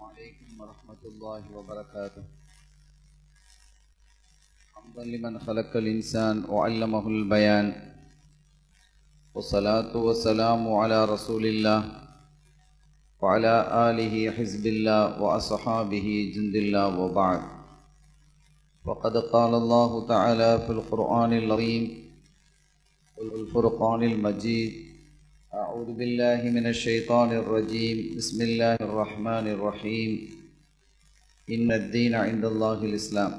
عليكم ورحمة الله وبركاته حمدا لمن خلق الإنسان وعلمه البيان والصلاة والسلام على رسول الله وعلى آله حزب الله وأصحابه جند الله وبعد وقد قال الله تعالى في القرآن العظيم والفرقان المجيد أعوذ بالله من الشيطان الرجيم بسم الله الرحمن الرحيم إن الدين عند الله الإسلام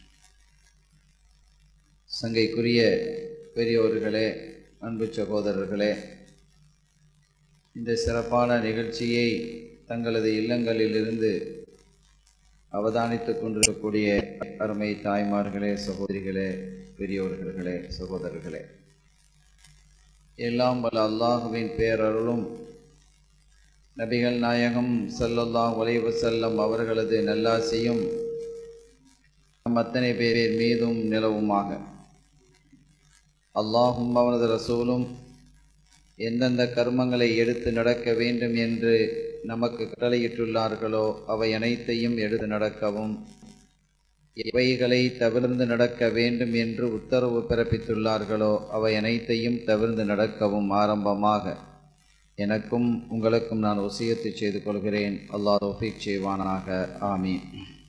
சங்கைக்குரிய பெரியோர்களே அன்பு சகோதரர்களே இந்த சிறப்பான நிகழ்ச்சியை தங்களது இல்லங்களிலிருந்து அவதானித்துக் கொண்டிருக்கக்கூடிய அருமை தாய்மார்களே சகோதரிகளே பெரியோர்களே சகோதரர்களே எல்லாம் வல்ல அல்லாஹுவின் பேரருளும் நபிகள் நாயகம் ஸல்லல்லாஹு அலைஹி வஸல்லம் அவர்களது நல்லாசியும் நம் அத்தனை பேர் மீதும் நிலவுமாக அல்லாஹும் அவனது ரசூலும் எந்தெந்த கர்மங்களை எடுத்து நடக்க வேண்டும் என்று நமக்கு கட்டளையிட்டுள்ளார்களோ அவை அனைத்தையும் எடுத்து நடக்கவும் எவைகளை தவிர்ந்து நடக்க வேண்டும் என்று உத்தரவு பிறப்பித்துள்ளார்களோ அவை அனைத்தையும் தவிர்ந்து நடக்கவும் ஆரம்பமாக எனக்கும் உங்களுக்கும் நான் ஒசியத்து செய்து கொள்கிறேன் அல்லாஹ் தௌஃபீக் செய்வானாக ஆமீன்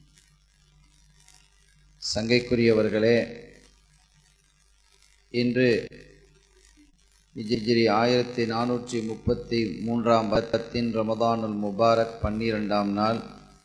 சங்கைக்குரியவர்களே இன்று இஜிஜிரி ஆயிரத்தி நானூற்றி முப்பத்தி மூன்றாம் வருடத்தின் ரமதானுல் முபாரக் பன்னிரெண்டாம் நாள்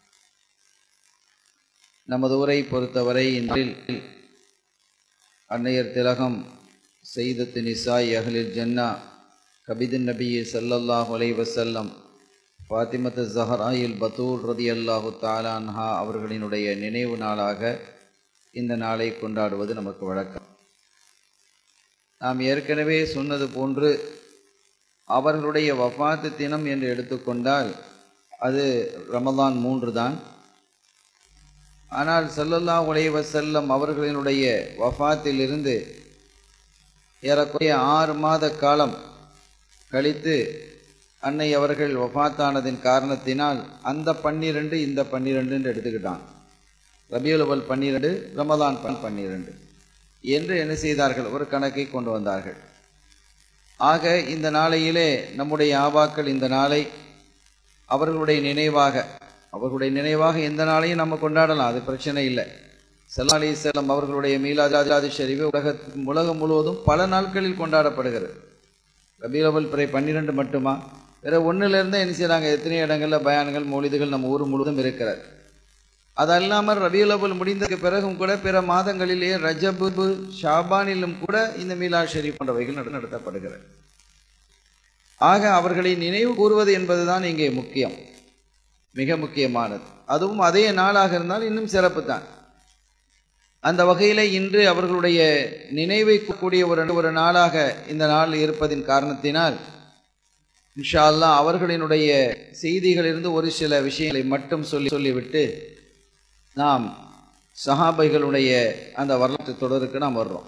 நமது ஊரை பொறுத்தவரை இன்றில் அன்னையர் திலகம் செய்தத்து நிசாய் அகலில் ஜன்னா கபிதின் நபி சல்லல்லாஹ் அலை வசல்லம் ஃபாத்திமத்து ஜஹராயில் பத்தூல் ரதி அல்லாஹு தாலான்ஹா அவர்களினுடைய நினைவு நாளாக இந்த நாளை கொண்டாடுவது நமக்கு வழக்கம் நாம் ஏற்கனவே சொன்னது போன்று அவர்களுடைய வஃபாத்து தினம் என்று எடுத்துக்கொண்டால் அது ரமதான் மூன்று தான் ஆனால் சல்லல்லா உலைவ செல்லம் அவர்களினுடைய வஃபாத்திலிருந்து ஏறக்குறைய ஆறு மாத காலம் கழித்து அன்னை அவர்கள் வஃபாத்தானதின் காரணத்தினால் அந்த பன்னிரெண்டு இந்த பன்னிரெண்டு என்று எடுத்துக்கிட்டான் ரபியுலவல் பன்னிரெண்டு ரமதான் பன்னிரெண்டு என்று என்ன செய்தார்கள் ஒரு கணக்கை கொண்டு வந்தார்கள் ஆக இந்த நாளையிலே நம்முடைய ஆபாக்கள் இந்த நாளை அவர்களுடைய நினைவாக அவர்களுடைய நினைவாக எந்த நாளையும் நம்ம கொண்டாடலாம் அது பிரச்சனை இல்லை சல்லா அலி செல்லம் அவர்களுடைய மீலாஜாதி ஷெரீஃபு உலக உலகம் முழுவதும் பல நாட்களில் கொண்டாடப்படுகிறது ரபீலவல் பிறை பன்னிரெண்டு மட்டுமா வேற ஒன்றுலேருந்தே என்ன செய்கிறாங்க எத்தனை இடங்களில் பயான்கள் மொழிதுகள் நம்ம ஊர் முழுவதும் இருக்கிறார் அது அல்லாமல் ரபியுலபுல் முடிந்ததுக்கு பிறகும் கூட பிற மாதங்களிலே ரஜபு ஷாபானிலும் கூட இந்த மீலா ஷெரீப் போன்றவைகள் நடத்தப்படுகிறது ஆக அவர்களை நினைவு கூறுவது என்பதுதான் இங்கே முக்கியம் மிக முக்கியமானது அதுவும் அதே நாளாக இருந்தால் இன்னும் சிறப்பு தான் அந்த வகையில் இன்று அவர்களுடைய நினைவை கூடிய ஒரு ஒரு நாளாக இந்த நாள் இருப்பதின் காரணத்தினால் இன்ஷா அல்லா அவர்களினுடைய செய்திகளிலிருந்து ஒரு சில விஷயங்களை மட்டும் சொல்லி சொல்லிவிட்டு நாம் சஹாபைகளுடைய அந்த வரலாற்று தொடருக்கு நாம் வர்றோம்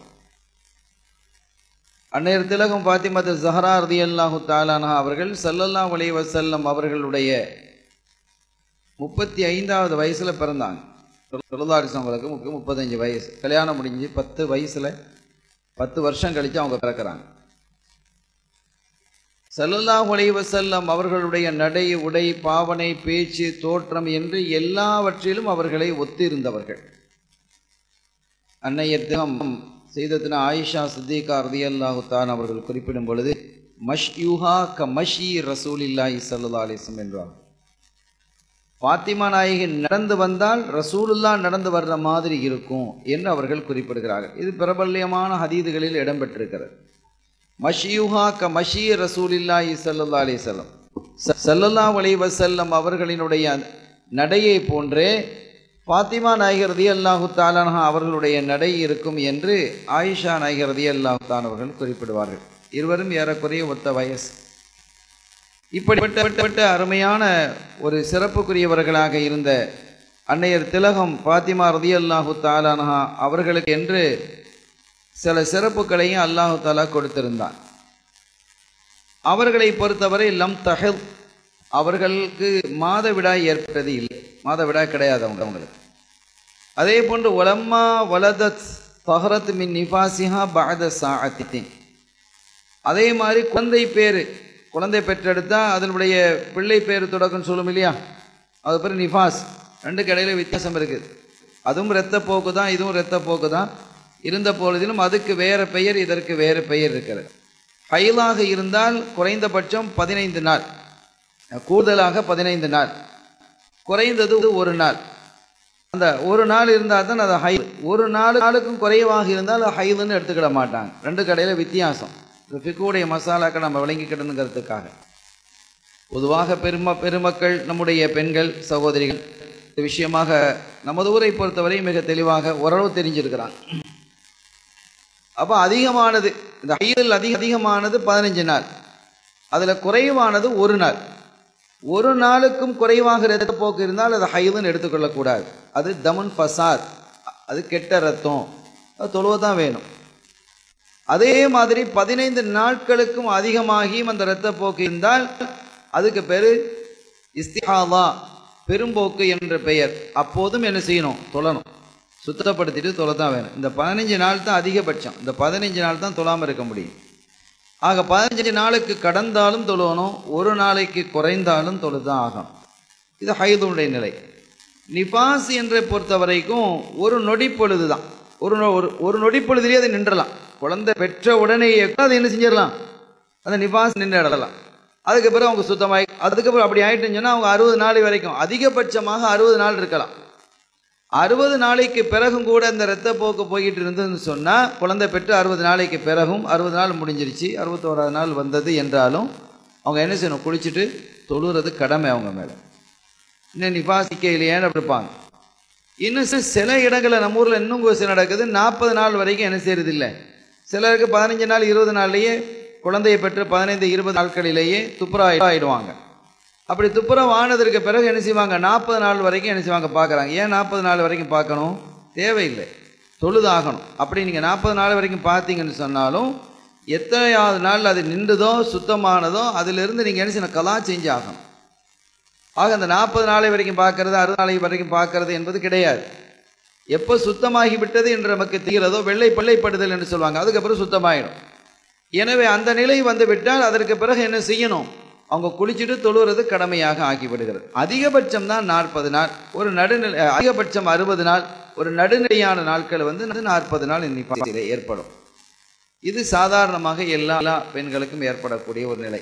அன்னையர் திலகம் பாத்திமது ஜஹரா ரதி அல்லாஹு தாலானா அவர்கள் சல்லல்லா அலி வசல்லம் அவர்களுடைய முப்பத்தி ஐந்தாவது வயசுல பிறந்தாங்க தொழுதாரிசம் அவங்களுக்கு முப்ப முப்பத்தஞ்சு வயசு கல்யாணம் முடிஞ்சு பத்து வயசுல பத்து வருஷம் கழிச்சு அவங்க பிறக்கிறாங்க சல்லல்லாஹ் வசல்லம் அவர்களுடைய நடை உடை பாவனை பேச்சு தோற்றம் என்று எல்லாவற்றிலும் அவர்களை ஒத்திருந்தவர்கள் அன்னையர் தினம் செய்தத்தின ஆயிஷா சித்திகா ரதியல்லாஹு தான் அவர்கள் குறிப்பிடும் பொழுது மஷ்யூஹா க மஷி ரசூலில்லாஹி சல்லா அலிஸ்லம் என்றார் பாத்திமா நாயகி நடந்து வந்தால் ரசூலுல்லா நடந்து வர்ற மாதிரி இருக்கும் என்று அவர்கள் குறிப்பிடுகிறார்கள் இது பிரபல்யமான ஹதீதுகளில் இடம்பெற்றிருக்கிறது மஷியுஹா க மஷி ரசூலில்லாஹி சல்லா அலிசல்லம் சல்லல்லா அலி வசல்லம் அவர்களினுடைய நடையை போன்றே பாத்திமா நாயகர் ரதி அல்லாஹு தாலானஹா அவர்களுடைய நடை இருக்கும் என்று ஆயிஷா நாயகர் ரதி அல்லாஹு தான் அவர்கள் குறிப்பிடுவார்கள் இருவரும் ஏறக்குறைய ஒத்த வயசு இப்படிப்பட்ட அருமையான ஒரு சிறப்புக்குரியவர்களாக இருந்த அன்னையர் திலகம் பாத்திமா ரதி அல்லாஹு தாலானஹா அவர்களுக்கு என்று சில சிறப்புகளையும் அல்லாஹு தாலா கொடுத்திருந்தான் அவர்களை பொறுத்தவரை லம் தஹத் அவர்களுக்கு மாதவிடாய் ஏற்பட்டது இல்லை மாதவிடாய் கிடையாது அவங்க அவங்களுக்கு அதே போன்று ஒலம்மா வலதத் ஃபஹரத் மின் நிஃபாசிஹா பாத சாஅத்தின் அதே மாதிரி குழந்தை பேர் குழந்தை பெற்றெடுத்தா அதனுடைய பிள்ளை பேர் தொடக்கம் சொல்லும் இல்லையா அது பேர் நிஃபாஸ் ரெண்டுக்கு இடையில வித்தியாசம் இருக்குது அதுவும் இரத்த போக்கு தான் இதுவும் இரத்த போக்கு தான் இருந்த பொழுதிலும் அதுக்கு வேற பெயர் இதற்கு வேறு பெயர் இருக்கிறது ஹைலாக இருந்தால் குறைந்தபட்சம் பதினைந்து நாள் கூடுதலாக பதினைந்து நாள் குறைந்தது ஒரு நாள் அந்த ஒரு நாள் இருந்தால் தான் அது ஹை ஒரு நாலு நாளுக்கும் குறைவாக இருந்தால் அது ஹைதுன்னு எடுத்துக்கிட மாட்டாங்க ரெண்டு கடையில் வித்தியாசம் இந்த ஃபிக்குடைய மசாலாக்கள் நம்ம விளங்கிக்கிடணுங்கிறதுக்காக பொதுவாக பெரும பெருமக்கள் நம்முடைய பெண்கள் சகோதரிகள் இந்த விஷயமாக நமது ஊரை பொறுத்தவரை மிக தெளிவாக ஓரளவு தெரிஞ்சிருக்கிறாங்க அப்போ அதிகமானது இந்த ஹைதில் அதிக அதிகமானது பதினஞ்சு நாள் அதில் குறைவானது ஒரு நாள் ஒரு நாளுக்கும் குறைவாக இரத்தப்போக்கு இருந்தால் அது ஹைதுன்னு எடுத்துக்கொள்ளக்கூடாது அது தமன் ஃபசாத் அது கெட்ட ரத்தம் அது தொழுவ தான் வேணும் அதே மாதிரி பதினைந்து நாட்களுக்கும் அதிகமாகியும் அந்த இரத்தப்போக்கு இருந்தால் அதுக்கு பேரு இஸ்திஹாதா பெரும்போக்கு என்ற பெயர் அப்போதும் என்ன செய்யணும் தொழணும் சுத்தப்படுத்திட்டு தொலை தான் வேணும் இந்த பதினஞ்சு நாள் தான் அதிகபட்சம் இந்த பதினஞ்சு நாள் தான் தொழாமல் இருக்க முடியும் ஆக பதினஞ்சு நாளுக்கு கடந்தாலும் தொழுவணும் ஒரு நாளைக்கு குறைந்தாலும் தொழுதான் ஆகணும் இது ஹைதுடைய நிலை நிபாஸ் என்றை பொறுத்த வரைக்கும் ஒரு நொடி பொழுது தான் ஒரு நொ- ஒரு ஒரு நொடி பொழுதுலேயே அது நின்றலாம் குழந்தை பெற்ற உடனேயே கூட அது என்ன செஞ்சிடலாம் அந்த நிபாஸ் நின்று இடலாம் அதுக்கு பிறகு அவங்க சுத்தமாகி அதுக்கப்புறம் அப்படி ஆயிட்டுன்னு சொன்னா அவங்க அறுபது நாள் வரைக்கும் அதிகபட்சமாக அறுபது நாள் இருக்கலாம் அறுபது நாளைக்கு பிறகும் கூட இந்த இரத்தப்போக்கு போய்கிட்டு இருந்ததுன்னு சொன்னா குழந்தை பெற்று அறுபது நாளைக்கு பிறகும் அறுபது நாள் முடிஞ்சிருச்சு அறுபத்தோராது நாள் வந்தது என்றாலும் அவங்க என்ன செய்யணும் குளிச்சுட்டு தொழுறது கடமை அவங்க மேல இன்னும் நிபாசிக்க இல்லையான்னு அப்படி இருப்பாங்க இன்னும் சில- சில இடங்களில் நம்ம ஊரில் இன்னும் கொசு நடக்குது நாற்பது நாள் வரைக்கும் என்ன செய்யறது இல்லை சிலருக்கு பதினஞ்சு நாள் இருபது நாள்லயே குழந்தையை பெற்று பதினைந்து இருபது நாட்களிலேயே துப்புரா ஆயிடுவாங்க அப்படி துப்புரவு ஆனதற்கு பிறகு என்ன செய்வாங்க நாற்பது நாள் வரைக்கும் என்ன செய்வாங்க பார்க்குறாங்க ஏன் நாற்பது நாள் வரைக்கும் பார்க்கணும் தேவையில்லை தொழுதாகணும் அப்படி நீங்கள் நாற்பது நாள் வரைக்கும் பார்த்தீங்கன்னு சொன்னாலும் எத்தனையாவது நாள் அது நின்றுதோ சுத்தமானதோ அதிலிருந்து நீங்கள் என்ன செய்யணும் கலா செஞ்சு ஆகணும் ஆக அந்த நாற்பது நாளை வரைக்கும் பார்க்கறது அறுபது நாளை வரைக்கும் பார்க்கறது என்பது கிடையாது எப்போ சுத்தமாகி விட்டது என்று நமக்கு தெரிகிறதோ வெள்ளை பிள்ளைப்படுதல் என்று சொல்லுவாங்க அதுக்கப்புறம் சுத்தமாயிடும் எனவே அந்த நிலை வந்து விட்டால் அதற்கு பிறகு என்ன செய்யணும் அவங்க குளிச்சுட்டு தொழுகிறது கடமையாக ஆக்கி விடுகிறது அதிகபட்சம் தான் நாற்பது நாள் ஒரு நடுநிலை அதிகபட்சம் அறுபது நாள் ஒரு நடுநிலையான நாட்கள் வந்து நாற்பது நாள் நிப்பாசிலே ஏற்படும் இது சாதாரணமாக எல்லா எல்லா பெண்களுக்கும் ஏற்படக்கூடிய ஒரு நிலை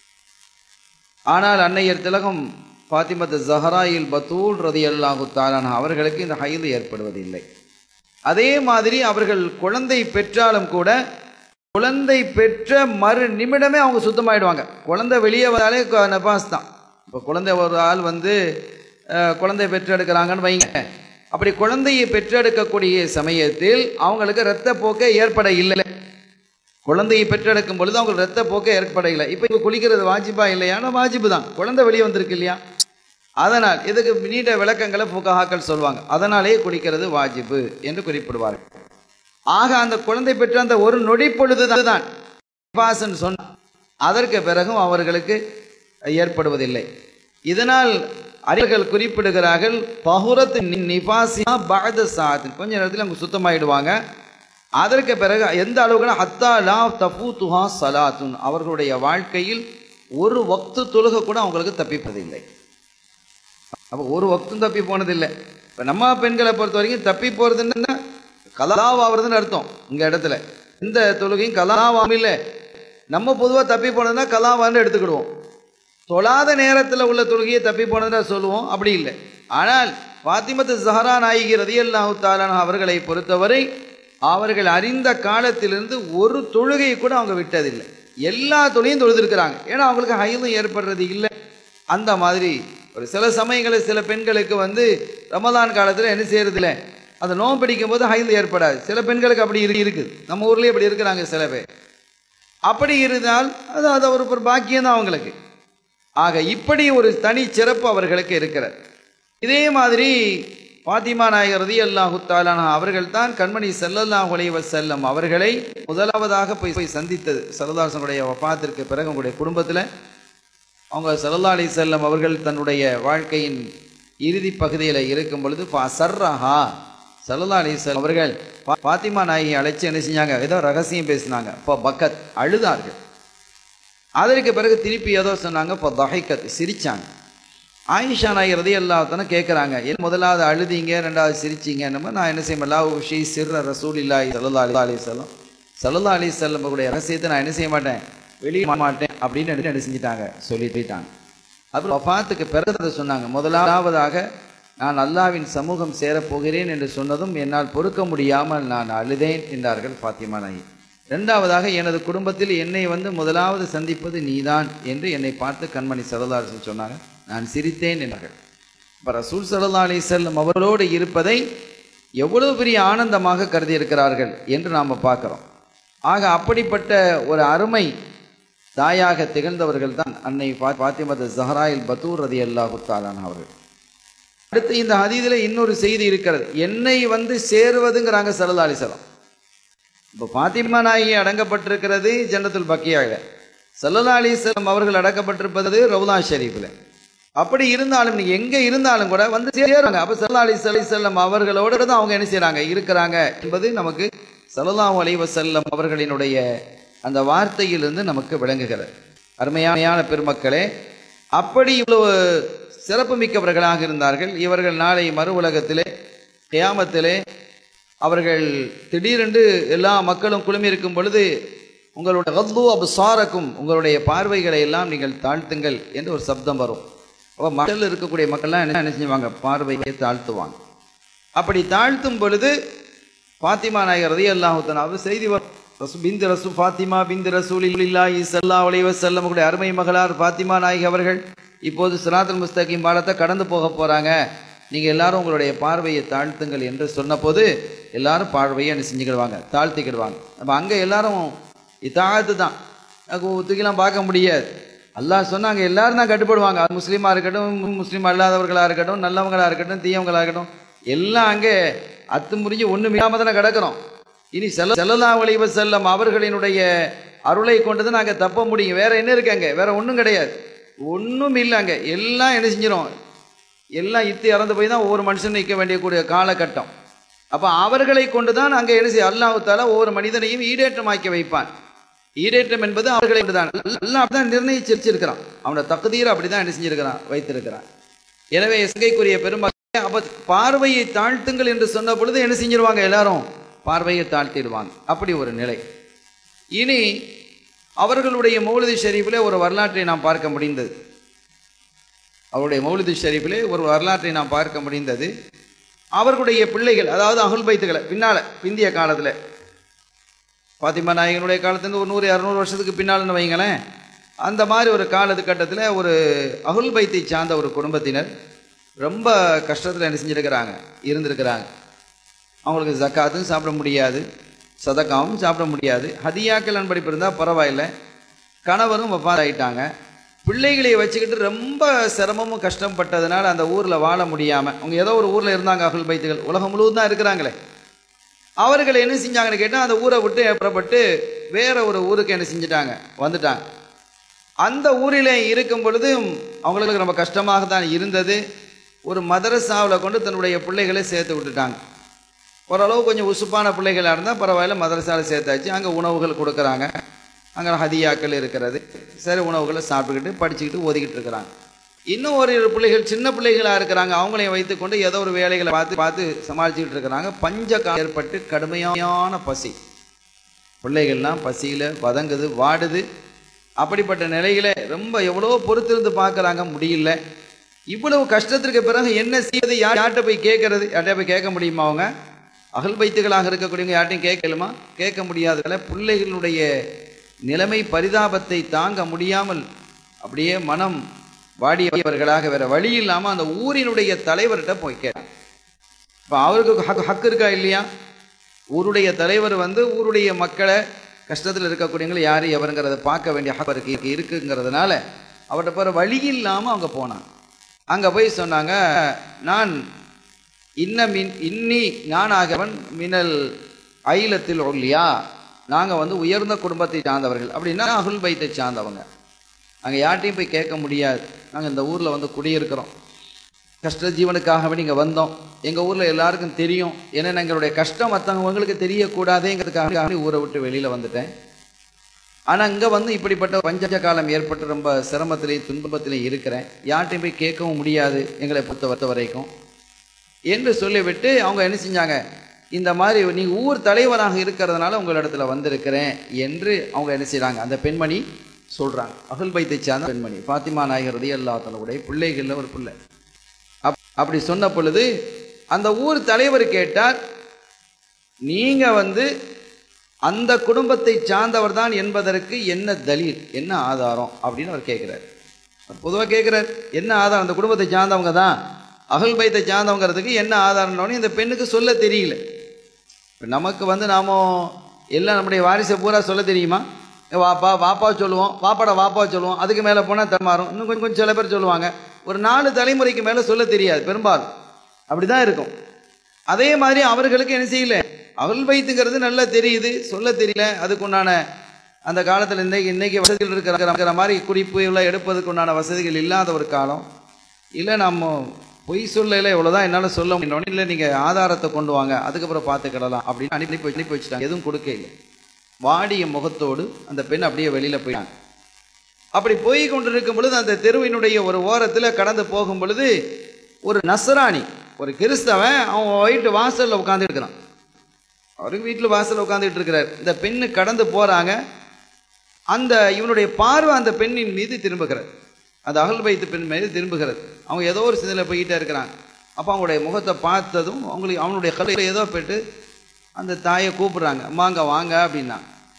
ஆனால் அன்னையர் திலகம் பாத்திமத் ஜஹராயில் பத்தூல் ரதி அல்லாஹு தாலான அவர்களுக்கு இந்த ஹைது ஏற்படுவதில்லை அதே மாதிரி அவர்கள் குழந்தை பெற்றாலும் கூட குழந்தை பெற்ற மறு நிமிடமே அவங்க சுத்தமாயிடுவாங்க குழந்தை வெளியே வந்தாலே க- நபாஸ் தான் இப்போ குழந்தை ஒரு ஆள் வந்து அஹ், குழந்தை பெற்றெடுக்கிறாங்கன்னு வைங்க அப்படி குழந்தையை பெற்றெடுக்கக்கூடிய சமயத்தில் அவங்களுக்கு இரத்த போக்கே ஏற்பட இல்லை குழந்தையை பெற்றெடுக்கும் பொழுது அவங்களுக்கு ரத்த போக்கே ஏற்பட இல்லை இப்போ இப்போ குளிக்கிறது வாஜிபா இல்லையானா வாஜிபு தான் குழந்தை வெளியே வந்திருக்கு இல்லையா அதனால் இதுக்கு நீண்ட விளக்கங்களை புகஹாக்கள் சொல்லுவாங்க அதனாலேயே குளிக்கிறது வாஜிபு என்று குறிப்பிடுவார்கள் ஆக அந்த குழந்தை பெற்ற அந்த ஒரு நொடி பொழுது தான் நிபாசன் சொன்ன அதற்கு பிறகும் அவர்களுக்கு ஏற்படுவதில்லை இதனால் அறிஞர்கள் குறிப்பிடுகிறார்கள் பகுரத்து நிபாசியா பாத சாத்தின் கொஞ்ச நேரத்தில் அவங்க சுத்தமாயிடுவாங்க அதற்கு பிறகு எந்த அளவுக்குனா ஹத்தா லா தபு துஹா சலாத்துன் அவர்களுடைய வாழ்க்கையில் ஒரு வக்து தொழுக கூட அவங்களுக்கு தப்பிப்பதில்லை அப்போ ஒரு வக்தும் தப்பி போனதில்லை இப்போ நம்ம பெண்களை பொறுத்த வரைக்கும் தப்பி போகிறதுன்னா கலாவாகிறதுன்னு அர்த்தம் இங்க இடத்துல இந்த தொழுகையும் கலாவாம் இல்லை நம்ம பொதுவாக தப்பி போனதுன்னா கலாவான்னு எடுத்துக்கிடுவோம் தொழாத நேரத்தில் உள்ள தொழுகையை தப்பி போனதுன்னா சொல்லுவோம் அப்படி இல்லை ஆனால் பாத்திமத்து ஜஹரா நாயகி ரதியல்லாஹு தாலான அவர்களை பொறுத்தவரை அவர்கள் அறிந்த காலத்திலிருந்து ஒரு தொழுகையை கூட அவங்க விட்டதில்லை எல்லா தொழிலையும் தொழுதிருக்கிறாங்க ஏன்னா அவங்களுக்கு ஹைதும் ஏற்படுறது இல்லை அந்த மாதிரி ஒரு சில சமயங்களில் சில பெண்களுக்கு வந்து ரமதான் காலத்தில் என்ன செய்யறது இல்லை அந்த நோன்பு பிடிக்கும் போது ஹைது ஏற்படாது சில பெண்களுக்கு அப்படி இரு- இருக்குது நம்ம ஊர்லயே அப்படி இருக்கிறாங்க சில பேர் அப்படி இருந்தால் அது அது ஒரு ஒரு பாக்கியம் தான் அவங்களுக்கு ஆக இப்படி ஒரு தனி சிறப்பு அவர்களுக்கு இருக்கிறது இதே மாதிரி பாத்திமா நாயகர் ரதி அல்லாஹு தாலானா அவர்கள் தான் கண்மணி ஸல்லல்லாஹு அலைஹி வஸல்லம் அவர்களை முதலாவதாக போய் போய் சந்தித்தது சரதாசனுடைய வஃபாத்திற்கு பிறகு உங்களுடைய குடும்பத்தில் அவங்க சல்லா அலி செல்லம் அவர்கள் தன்னுடைய வாழ்க்கையின் இறுதி பகுதியில் இருக்கும் பொழுது சர்ரஹா சல்லா அலி செல்லம் அவர்கள் பா- பாத்திமா நாயை அழைச்சு என்ன செஞ்சாங்க ஏதோ ரகசியம் பேசினாங்க இப்போ பக்கத் அழுதார்கள் அதற்கு பிறகு திருப்பி ஏதோ சொன்னாங்க இப்போ தகைக்கத் சிரிச்சாங்க ஆயிஷா நாய் ரதி அல்லாத்தானே கேட்குறாங்க ஏன் முதலாவது அழுதீங்க ரெண்டாவது சிரிச்சீங்க நம்ம நான் என்ன செய்ய லவ் ஷீ சிற ரசூல் இல்லாஹி சல்லா அலி அலி செல்லம் சல்லா அலி செல்லமுடைய ரகசியத்தை நான் என்ன செய்ய மாட்டேன் வெளியே மாட்டேன் அப்படின்னு என்ன என்ன செஞ்சிட்டாங்க சொல்லிட்டாங்க அப்புறம் வஃபாத்துக்கு பிறகு அதை சொன்னாங்க முதலாவதாக நான் அல்லாவின் சமூகம் சேரப் போகிறேன் என்று சொன்னதும் என்னால் பொறுக்க முடியாமல் நான் அழுதேன் என்றார்கள் ஃபாத்திமா நாயி இரண்டாவதாக எனது குடும்பத்தில் என்னை வந்து முதலாவது சந்திப்பது நீதான் என்று என்னை பார்த்து கண்மணி சரதாரசன் சொன்னாங்க நான் சிரித்தேன் என்றார்கள் இப்போ ரசூல் சல்லா அலி செல்லம் அவர்களோடு இருப்பதை எவ்வளவு பெரிய ஆனந்தமாக கருதி இருக்கிறார்கள் என்று நாம் பார்க்கிறோம் ஆக அப்படிப்பட்ட ஒரு அருமை தாயாக திகழ்ந்தவர்கள் தான் அன்னை ஃபா- ஃபாத்திமது ஜஹராயில் பத்தூர் ரதி அல்லாஹு தாலான் அவர்கள் அடுத்து இந்த ஹதீதில் இன்னொரு செய்தி இருக்கிறது என்னை வந்து சேருவதுங்கிறாங்க சல்லா அலிசலம் இப்போ ஃபாத்திமா நாயகி அடங்கப்பட்டிருக்கிறது ஜன்னத்துல் பக்கியாக சல்லல்லா அலிஸ்லாம் அவர்கள் அடக்கப்பட்டிருப்பது ரவுலா ஷெரீஃபில் அப்படி இருந்தாலும் நீங்க எங்க இருந்தாலும் கூட வந்து சேருவாங்க அப்ப சல்லா அலி செல்லம் அவர்களோட தான் அவங்க என்ன செய்றாங்க இருக்கிறாங்க என்பது நமக்கு சல்லல்லாஹு அலைஹி வஸல்லம் அவர்களினுடைய அந்த வார்த்தையிலிருந்து நமக்கு விளங்குகிறது அருமையான பெருமக்களே அப்படி இவ்வளவு சிறப்பு மிக்கவர்களாக இருந்தார்கள் இவர்கள் நாளை மறு உலகத்திலே கியாமத்திலே அவர்கள் திடீரென்று எல்லா மக்களும் குழுமி இருக்கும் பொழுது உங்களுடைய கத்து அபுசாரக்கும் உங்களுடைய பார்வைகளை எல்லாம் நீங்கள் தாழ்த்துங்கள் என்று ஒரு சப்தம் வரும் அப்போ மக்கள் இருக்கக்கூடிய மக்கள்லாம் என்ன என்ன செய்வாங்க பார்வையை தாழ்த்துவாங்க அப்படி தாழ்த்தும் பொழுது ஃபாத்திமா நாயகர் ரதி அல்லாஹுத்தன் அவர் செய்தி வரும் ரசு பிந்து ரசு ஃபாத்திமா பிந்து ரசூல் இல்லாஹி சல்லா அலைஹி வஸல்லம் உடைய அருமை மகளார் ஃபாத்திமா நாயகி அவர்கள் இப்போது சிராத்துல் முஸ்தகிம் பாலத்தை கடந்து போக போறாங்க நீங்க எல்லாரும் உங்களுடைய பார்வையை தாழ்த்துங்கள் என்று சொன்னபோது எல்லாரும் பார்வையை என்ன செஞ்சுக்கிடுவாங்க தாழ்த்திக்கிடுவாங்க நம்ம அங்க எல்லாரும் இத்தாத்து தான் அது தூக்கிலாம் பார்க்க முடியாது அல்லாஹ் சொன்னாங்க எல்லாரும் தான் கட்டுப்படுவாங்க அது முஸ்லீமா இருக்கட்டும் முஸ்லீம் அல்லாதவர்களா இருக்கட்டும் நல்லவங்களா இருக்கட்டும் தீயவங்களா இருக்கட்டும் எல்லாம் அங்கே அத்து முறிஞ்சு ஒண்ணும் இல்லாம தானே கிடக்கிறோம் இனி செல்ல செல்லல்லா ஒளிவ செல்லம் அவர்களினுடைய அருளை கொண்டு தான் நாங்கள் தப்ப முடியும் வேற என்ன இருக்கு அங்க வேற ஒன்றும் கிடையாது ஒன்றும் இல்லை அங்க எல்லாம் என்ன செஞ்சிடும் எல்லாம் இத்து இறந்து போய் தான் ஒவ்வொரு மனுஷன் நிற்க வேண்டியக்கூடிய காலகட்டம் அப்போ அவர்களை கொண்டு தான் அங்கே என்ன செய்ய அல்லாஹு தாலா ஒவ்வொரு மனிதனையும் ஈடேற்றமாக்கி வைப்பான் ஈடேற்றம் என்பது அவர்களை தான் அல்லாஹ் அப்படிதான் நிர்ணயிச்சிருச்சிருக்கிறான் அவனோட தகுதியில் அப்படிதான் என்ன செஞ்சிருக்கிறான் வைத்திருக்கிறான் எனவே எசகைக்குரிய பெருமக்களே அப்ப பார்வையை தாழ்த்துங்கள் என்று சொன்ன பொழுது என்ன செஞ்சிருவாங்க எல்லாரும் பார்வையை தாழ்த்திடுவாங்க அப்படி ஒரு நிலை இனி அவர்களுடைய மௌலிதி ஷெரீஃபிலே ஒரு வரலாற்றை நாம் பார்க்க முடிந்தது அவருடைய மௌலிது ஷெரீஃபிலே ஒரு வரலாற்றை நாம் பார்க்க முடிந்தது அவர்களுடைய பிள்ளைகள் அதாவது அகுல் பைத்துகளை பின்னால பிந்திய காலத்தில் பாத்திமா நாயகனுடைய காலத்துலேருந்து ஒரு நூறு இரநூறு வருஷத்துக்கு பின்னால்னு வைங்களேன் அந்த மாதிரி ஒரு காலகட்டத்தில் ஒரு அகுல் பைத்தை சார்ந்த ஒரு குடும்பத்தினர் ரொம்ப கஷ்டத்தில் என்ன செஞ்சிருக்கிறாங்க இருந்திருக்கிறாங்க அவங்களுக்கு ஜக்காத்தும் சாப்பிட முடியாது சதக்காவும் சாப்பிட முடியாது ஹதியாக்கள் அன்படிப்பு இருந்தால் பரவாயில்லை கணவரும் வஃபாத் ஆயிட்டாங்க பிள்ளைகளை வச்சுக்கிட்டு ரொம்ப சிரமமும் கஷ்டப்பட்டதுனால அந்த ஊரில் வாழ முடியாமல் அவங்க ஏதோ ஒரு ஊரில் இருந்தாங்க அகுல் பைத்துகள் உலகம் முழுவதும் தான் இருக்கிறாங்களே அவர்கள் என்ன செஞ்சாங்கன்னு கேட்டால் அந்த ஊரை விட்டு புறப்பட்டு வேற ஒரு ஊருக்கு என்ன செஞ்சிட்டாங்க வந்துட்டாங்க அந்த ஊரில் இருக்கும் பொழுது அவங்களுக்கு ரொம்ப கஷ்டமாக தான் இருந்தது ஒரு மதரசாவில் கொண்டு தன்னுடைய பிள்ளைகளை சேர்த்து விட்டுட்டாங்க ஓரளவு கொஞ்சம் உசுப்பான பிள்ளைகளாக இருந்தால் பரவாயில்ல மதரசாவில் சேர்த்தாச்சு அங்கே உணவுகள் கொடுக்குறாங்க அங்கே ஹதியாக்கள் இருக்கிறது சரி உணவுகளை சாப்பிட்டுக்கிட்டு படிச்சுக்கிட்டு ஓதிக்கிட்டு இருக்கிறாங்க இன்னும் ஒரு இரு பிள்ளைகள் சின்ன பிள்ளைகளாக இருக்கிறாங்க அவங்களையும் வைத்துக்கொண்டு ஏதோ ஒரு வேலைகளை பார்த்து பார்த்து சமாளிச்சுக்கிட்டு இருக்கிறாங்க பஞ்ச காலம் ஏற்பட்டு கடுமையான பசி பிள்ளைகள்லாம் பசியில் வதங்குது வாடுது அப்படிப்பட்ட நிலையில ரொம்ப எவ்வளோ பொறுத்திருந்து பார்க்குறாங்க முடியல இவ்வளவு கஷ்டத்திற்கு பிறகு என்ன செய்வது யார் யார்கிட்ட போய் கேட்கறது யார்கிட்ட போய் கேட்க முடியுமா அவங்க அகல் பைத்துகளாக இருக்கக்கூடியவங்க யார்ட்டையும் கேட்கலுமா கேட்க முடியாததால பிள்ளைகளுடைய நிலைமை பரிதாபத்தை தாங்க முடியாமல் அப்படியே மனம் வாடியவர்களாக வேற வழி இல்லாமல் அந்த ஊரினுடைய தலைவர்கிட்ட போய் கேட்டாங்க இப்போ அவருக்கு ஹக்கு ஹக்கு இருக்கா இல்லையா ஊருடைய தலைவர் வந்து ஊருடைய மக்களை கஷ்டத்தில் இருக்கக்கூடியவங்களை யார் எவருங்கிறத பார்க்க வேண்டிய ஹக்கு இருக்கு இருக்குங்கிறதுனால அவர்கிட்ட போகிற வழி இல்லாமல் அவங்க போனாங்க அங்கே போய் சொன்னாங்க நான் இன்ன மின் இன்னி நானாகவன் மினல் ஐலத்தில் ஒல்லியா நாங்கள் வந்து உயர்ந்த குடும்பத்தை சார்ந்தவர்கள் அப்படின்னா அகுல் பைத்தை சார்ந்தவங்க நாங்கள் யார்ட்டையும் போய் கேட்க முடியாது நாங்கள் இந்த ஊரில் வந்து குடியிருக்கிறோம் கஷ்ட ஜீவனுக்காகவே நீங்கள் வந்தோம் எங்கள் ஊரில் எல்லாருக்கும் தெரியும் ஏன்னா எங்களுடைய கஷ்டம் மற்றவங்களுக்கு தெரியக்கூடாதேங்கிறதுக்காக ஊரை விட்டு வெளியில் வந்துட்டேன் ஆனால் இங்கே வந்து இப்படிப்பட்ட பஞ்ச காலம் ஏற்பட்டு ரொம்ப சிரமத்திலையும் துன்பத்திலையும் இருக்கிறேன் யார்ட்டையும் போய் கேட்கவும் முடியாது எங்களை பொறுத்த பொறுத்த வரைக்கும் என்று சொல்லிவிட்டு அவங்க என்ன செஞ்சாங்க இந்த மாதிரி நீங்க ஊர் தலைவராக இருக்கிறதுனால உங்களிடத்துல வந்திருக்கிறேன் என்று அவங்க என்ன செய்றாங்க அந்த பெண்மணி சொல்றாங்க அகல் பைத்தை சார்ந்த பெண்மணி பாத்திமா நாயகர் ரதி அல்லாத்தனுடைய பிள்ளைகள்ல ஒரு பிள்ளை அப்- அப்படி சொன்ன பொழுது அந்த ஊர் தலைவர் கேட்டார் நீங்க வந்து அந்த குடும்பத்தை சார்ந்தவர் தான் என்பதற்கு என்ன தலீல் என்ன ஆதாரம் அப்படின்னு அவர் கேட்கிறார் பொதுவாக கேட்கிறார் என்ன ஆதாரம் அந்த குடும்பத்தை சார்ந்தவங்க தான் அகல் பைத்தை சார்ந்தவங்கிறதுக்கு என்ன ஆதாரம்னு இந்த பெண்ணுக்கு சொல்ல தெரியல இப்ப நமக்கு வந்து நாம எல்லாம் நம்முடைய வாரிசை பூரா சொல்ல தெரியுமா வாப்பா வாப்பா சொல்லுவோம் வாப்பாட வாப்பா சொல்லுவோம் அதுக்கு மேலே போனால் தமாறும் இன்னும் கொஞ்சம் கொஞ்சம் சில பேர் சொல்லுவாங்க ஒரு நாலு தலைமுறைக்கு மேலே சொல்ல தெரியாது பெரும்பாலும் அப்படிதான் இருக்கும் அதே மாதிரி அவர்களுக்கு என்ன செய்யல அவள் வைத்துங்கிறது நல்லா தெரியுது சொல்ல தெரியல அதுக்கு உண்டான அந்த காலத்தில் இன்னைக்கு இன்னைக்கு வசதிகள் இருக்கிற இருக்கிற மாதிரி குறிப்புகளை எடுப்பதுக்கு உண்டான வசதிகள் இல்லாத ஒரு காலம் இல்லை நம்ம பொய் சொல்லல இவ்வளோதான் என்னால் சொல்ல முடியும் இல்லை நீங்கள் ஆதாரத்தை கொண்டு வாங்க அதுக்கப்புறம் பார்த்துக்கிடலாம் அப்படின்னு அனுப்பி அனுப்பி அனுப்பி வச்சுட்டாங்க எதுவும் கொடுக்க இல்லை வாடிய முகத்தோடு அந்த பெண் அப்படியே வெளியில் போயிட்டாங்க அப்படி போய் கொண்டிருக்கும் பொழுது அந்த தெருவினுடைய ஒரு ஓரத்தில் கடந்து போகும் பொழுது ஒரு நசராணி ஒரு கிறிஸ்தவன் அவன் வீட்டு வாசலில் உட்காந்துட்டு இருக்கிறான் அவருக்கு வீட்டில் வாசலில் உட்காந்துட்டு இருக்கிறார் இந்த பெண்ணு கடந்து போறாங்க அந்த இவனுடைய பார்வை அந்த பெண்ணின் மீது திரும்புகிறது அந்த அகல் வைத்து பெண் மீது திரும்புகிறது அவங்க ஏதோ ஒரு சிதில போயிட்டே இருக்கிறாங்க அப்போ அவங்களுடைய முகத்தை பார்த்ததும் அவங்களுக்கு அவனுடைய கல்லை ஏதோ போயிட்டு அந்த தாயை கூப்பிடுறாங்க அம்மாங்க வாங்க அப்படின்னா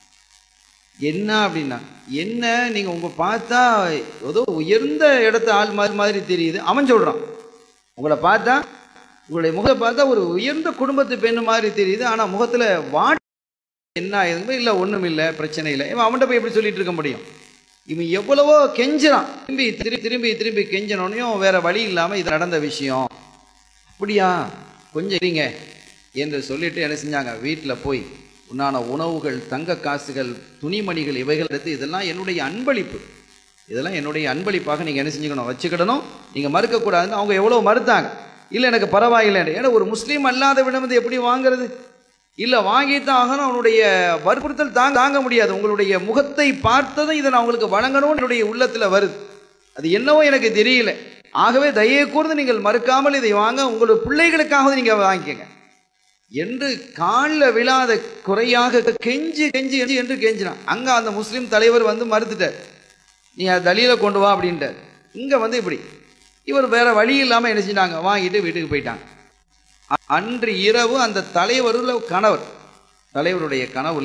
என்ன அப்படின்னா என்ன நீங்க உங்க பார்த்தா ஏதோ உயர்ந்த இடத்த ஆள் மாதிரி மாதிரி தெரியுது அவன் சொல்றான் உங்களை பார்த்தா உங்களுடைய முகத்தை பார்த்தா ஒரு உயர்ந்த குடும்பத்து பெண்ணு மாதிரி தெரியுது ஆனா முகத்துல வாட் என்ன ஆயிருந்தோ இல்லை ஒண்ணும் இல்லை பிரச்சனை இல்லை இவன் அவன்கிட்ட போய் எப்படி சொல்லிட்டு இருக்க முடியும் இவன் எவ்வளவோ கெஞ்சுறான் திரும்பி திரும்பி திரும்பி திரும்பி கெஞ்சனோனையும் வேற வழி இல்லாம இது நடந்த விஷயம் அப்படியா கொஞ்சம் இருங்க என்று சொல்லிட்டு என்ன செஞ்சாங்க வீட்டில் போய் உண்டான உணவுகள் தங்க காசுகள் துணிமணிகள் இவைகள் எடுத்து இதெல்லாம் என்னுடைய அன்பளிப்பு இதெல்லாம் என்னுடைய அன்பளிப்பாக நீங்கள் என்ன செஞ்சுக்கணும் வச்சுக்கிடணும் நீங்கள் மறுக்கக்கூடாதுன்னு அவங்க எவ்வளோ மறுத்தாங்க இல்லை எனக்கு பரவாயில்லை ஏன்னா ஒரு முஸ்லீம் அல்லாதவிடம் வந்து எப்படி வாங்குறது இல்லை வாங்கித்தான் ஆகணும் அவனுடைய வற்புறுத்தல் தாங்க தாங்க முடியாது உங்களுடைய முகத்தை பார்த்ததும் இதை நான் உங்களுக்கு வழங்கணும்னு என்னுடைய உள்ளத்தில் வருது அது என்னவோ எனக்கு தெரியல ஆகவே தயவு கூர்ந்து நீங்கள் மறுக்காமல் இதை வாங்க உங்களுடைய பிள்ளைகளுக்காக நீங்கள் வாங்கிக்கங்க என்று காலில் விழாத குறையாக கெஞ்சி கெஞ்சி கெஞ்சி என்று கெஞ்சினான் அங்க அந்த முஸ்லீம் தலைவர் வந்து மறுத்துட்டார் நீ அதை தலியில கொண்டு வா அப்படின்ட்டார் இங்க வந்து இப்படி இவர் வேற வழி இல்லாம என்ன செஞ்சாங்க வாங்கிட்டு வீட்டுக்கு போயிட்டாங்க அ- அன்று இரவு அந்த தலைவருல கணவர் தலைவருடைய கனவுல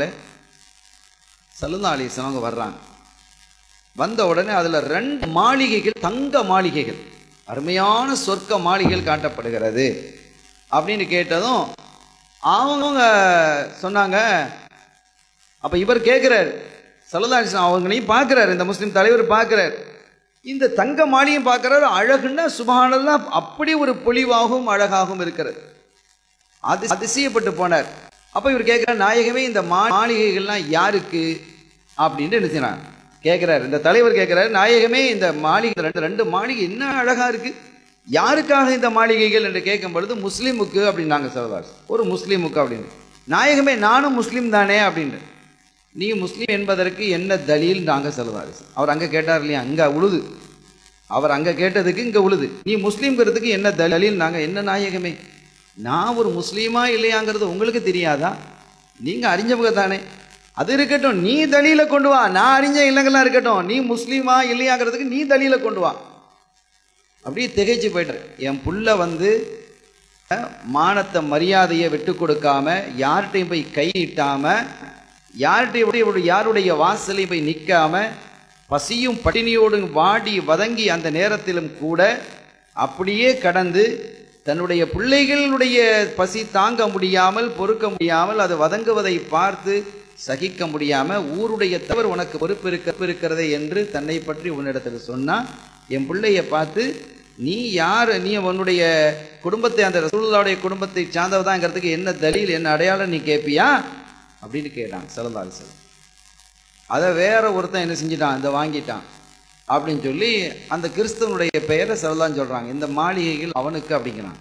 சலுதா அலிஸ்லாம் அவங்க வர்றாங்க வந்த உடனே அதுல ரெண்டு மாளிகைகள் தங்க மாளிகைகள் அருமையான சொர்க்க மாளிகைகள் காட்டப்படுகிறது அப்படின்னு கேட்டதும் அவங்க சொன்னாங்க அப்ப இவர் கேட்கிறார் சல்லதாலிஸ்லாம் அவங்களையும் பார்க்கிறார் இந்த முஸ்லிம் தலைவர் பார்க்கிறார் இந்த தங்க மாளிகையும் பார்க்கிறார் அழகுன்னா சுபஹானல்லாம் அப்படி ஒரு பொலிவாகவும் அழகாகவும் இருக்கிறது அது அதிசயப்பட்டு போனார் அப்ப இவர் கேட்கிறார் நாயகமே இந்த மா- மாளிகைகள்லாம் யாருக்கு அப்படின்னு என்ன செய்யறார் கேட்கிறார் இந்த தலைவர் கேட்கிறார் நாயகமே இந்த மாளிகை ரெண்டு ரெண்டு மாளிகை என்ன அழகா இருக்கு யாருக்காக இந்த மாளிகைகள் என்று கேட்கும் பொழுது முஸ்லீமுக்கு அப்படின்னாங்க சரதாஸ் ஒரு முஸ்லீமுக்கு அப்படின்னு நாயகமே நானும் முஸ்லீம் தானே அப்படின்னு நீ முஸ்லீம் என்பதற்கு என்ன தலீல் நாங்க சரதாஸ் அவர் அங்க கேட்டார் இல்லையா அங்க உழுது அவர் அங்க கேட்டதுக்கு இங்க உழுது நீ முஸ்லீம்ங்கிறதுக்கு என்ன தலீல் நாங்க என்ன நாயகமே நான் ஒரு முஸ்லீமா இல்லையாங்கிறது உங்களுக்கு தெரியாதா நீங்க அறிஞ்சவங்க தானே அது இருக்கட்டும் நீ தலீல கொண்டு வா நான் அறிஞ்ச இல்லைங்கெல்லாம் இருக்கட்டும் நீ முஸ்லீமா இல்லையாங்கிறதுக்கு நீ தலீல கொண்டு வா அப்படியே திகைச்சு போயிட்டார் என் புள்ள வந்து அஹ், மானத்தை மரியாதையை விட்டு கொடுக்காம யார்கிட்டையும் போய் கை நீட்டாம யார்கிட்டையும் போய் இப்படி யாருடைய வாசலையும் போய் நிற்காம பசியும் பட்டினியோடு வாடி வதங்கி அந்த நேரத்திலும் கூட அப்படியே கடந்து தன்னுடைய பிள்ளைகளுடைய பசி தாங்க முடியாமல் பொறுக்க முடியாமல் அது வதங்குவதை பார்த்து சகிக்க முடியாம ஊருடைய தவறு உனக்கு பொறுப்பு இருக்க இருக்கிறதே என்று தன்னை பற்றி உன்னிடத்தில் சொன்னா என் பிள்ளைய பார்த்து நீ யார் நீ உன்னுடைய குடும்பத்தை அந்த ரசூலுல்லாவுடைய குடும்பத்தை சார்ந்தவதாங்கிறதுக்கு என்ன தலீல் என்ன அடையாளம் நீ கேட்பியா அப்படின்னு கேட்டான் சல்லல்லாஹு அலைஹி வஸல்லம் அதை வேற ஒருத்தன் என்ன செஞ்சிட்டான் இதை வாங்கிட்டான் அப்படின்னு சொல்லி அந்த கிறிஸ்தவனுடைய பெயரை சொல்லலாம்னு சொல்றாங்க இந்த மாளிகைகள் அவனுக்கு அப்படிங்கிறான்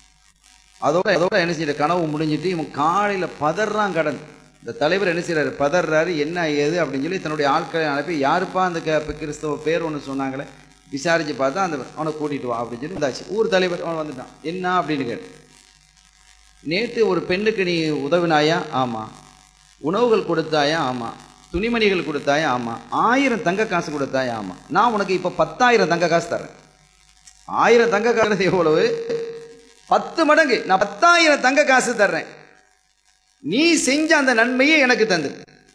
அதோட அதோட என்ன செய்யற கனவு முடிஞ்சிட்டு இவன் காலையில பதறான் கடன் இந்த தலைவர் என்ன செய்யறாரு பதறாரு என்ன ஏது அப்படின்னு சொல்லி தன்னுடைய ஆட்களை அனுப்பி யாருப்பா அந்த க- கிறிஸ்தவ பேர் ஒன்று சொன்னாங்களே விசாரிச்சு பார்த்தா அந்த அவனை கூட்டிட்டு வா அப்படின்னு சொல்லி வந்தாச்சு ஊர் தலைவர் அவன் வந்துட்டான் என்ன அப்படின்னு கேட்டு நேற்று ஒரு பெண்ணுக்கு நீ உதவினாயா ஆமா உணவுகள் கொடுத்தாயா ஆமா துணிமணிகள் கொடுத்தாயா ஆமா ஆயிரம் தங்க காசு கொடுத்தாயா ஆமா நான் உனக்கு இப்ப பத்தாயிரம் தங்க காசு தரேன் ஆயிரம் தங்க காசு எவ்வளவு பத்து மடங்கு நான் பத்தாயிரம் தங்க காசு தர்றேன் நீ செஞ்ச அந்த நன்மையை எனக்கு தந்து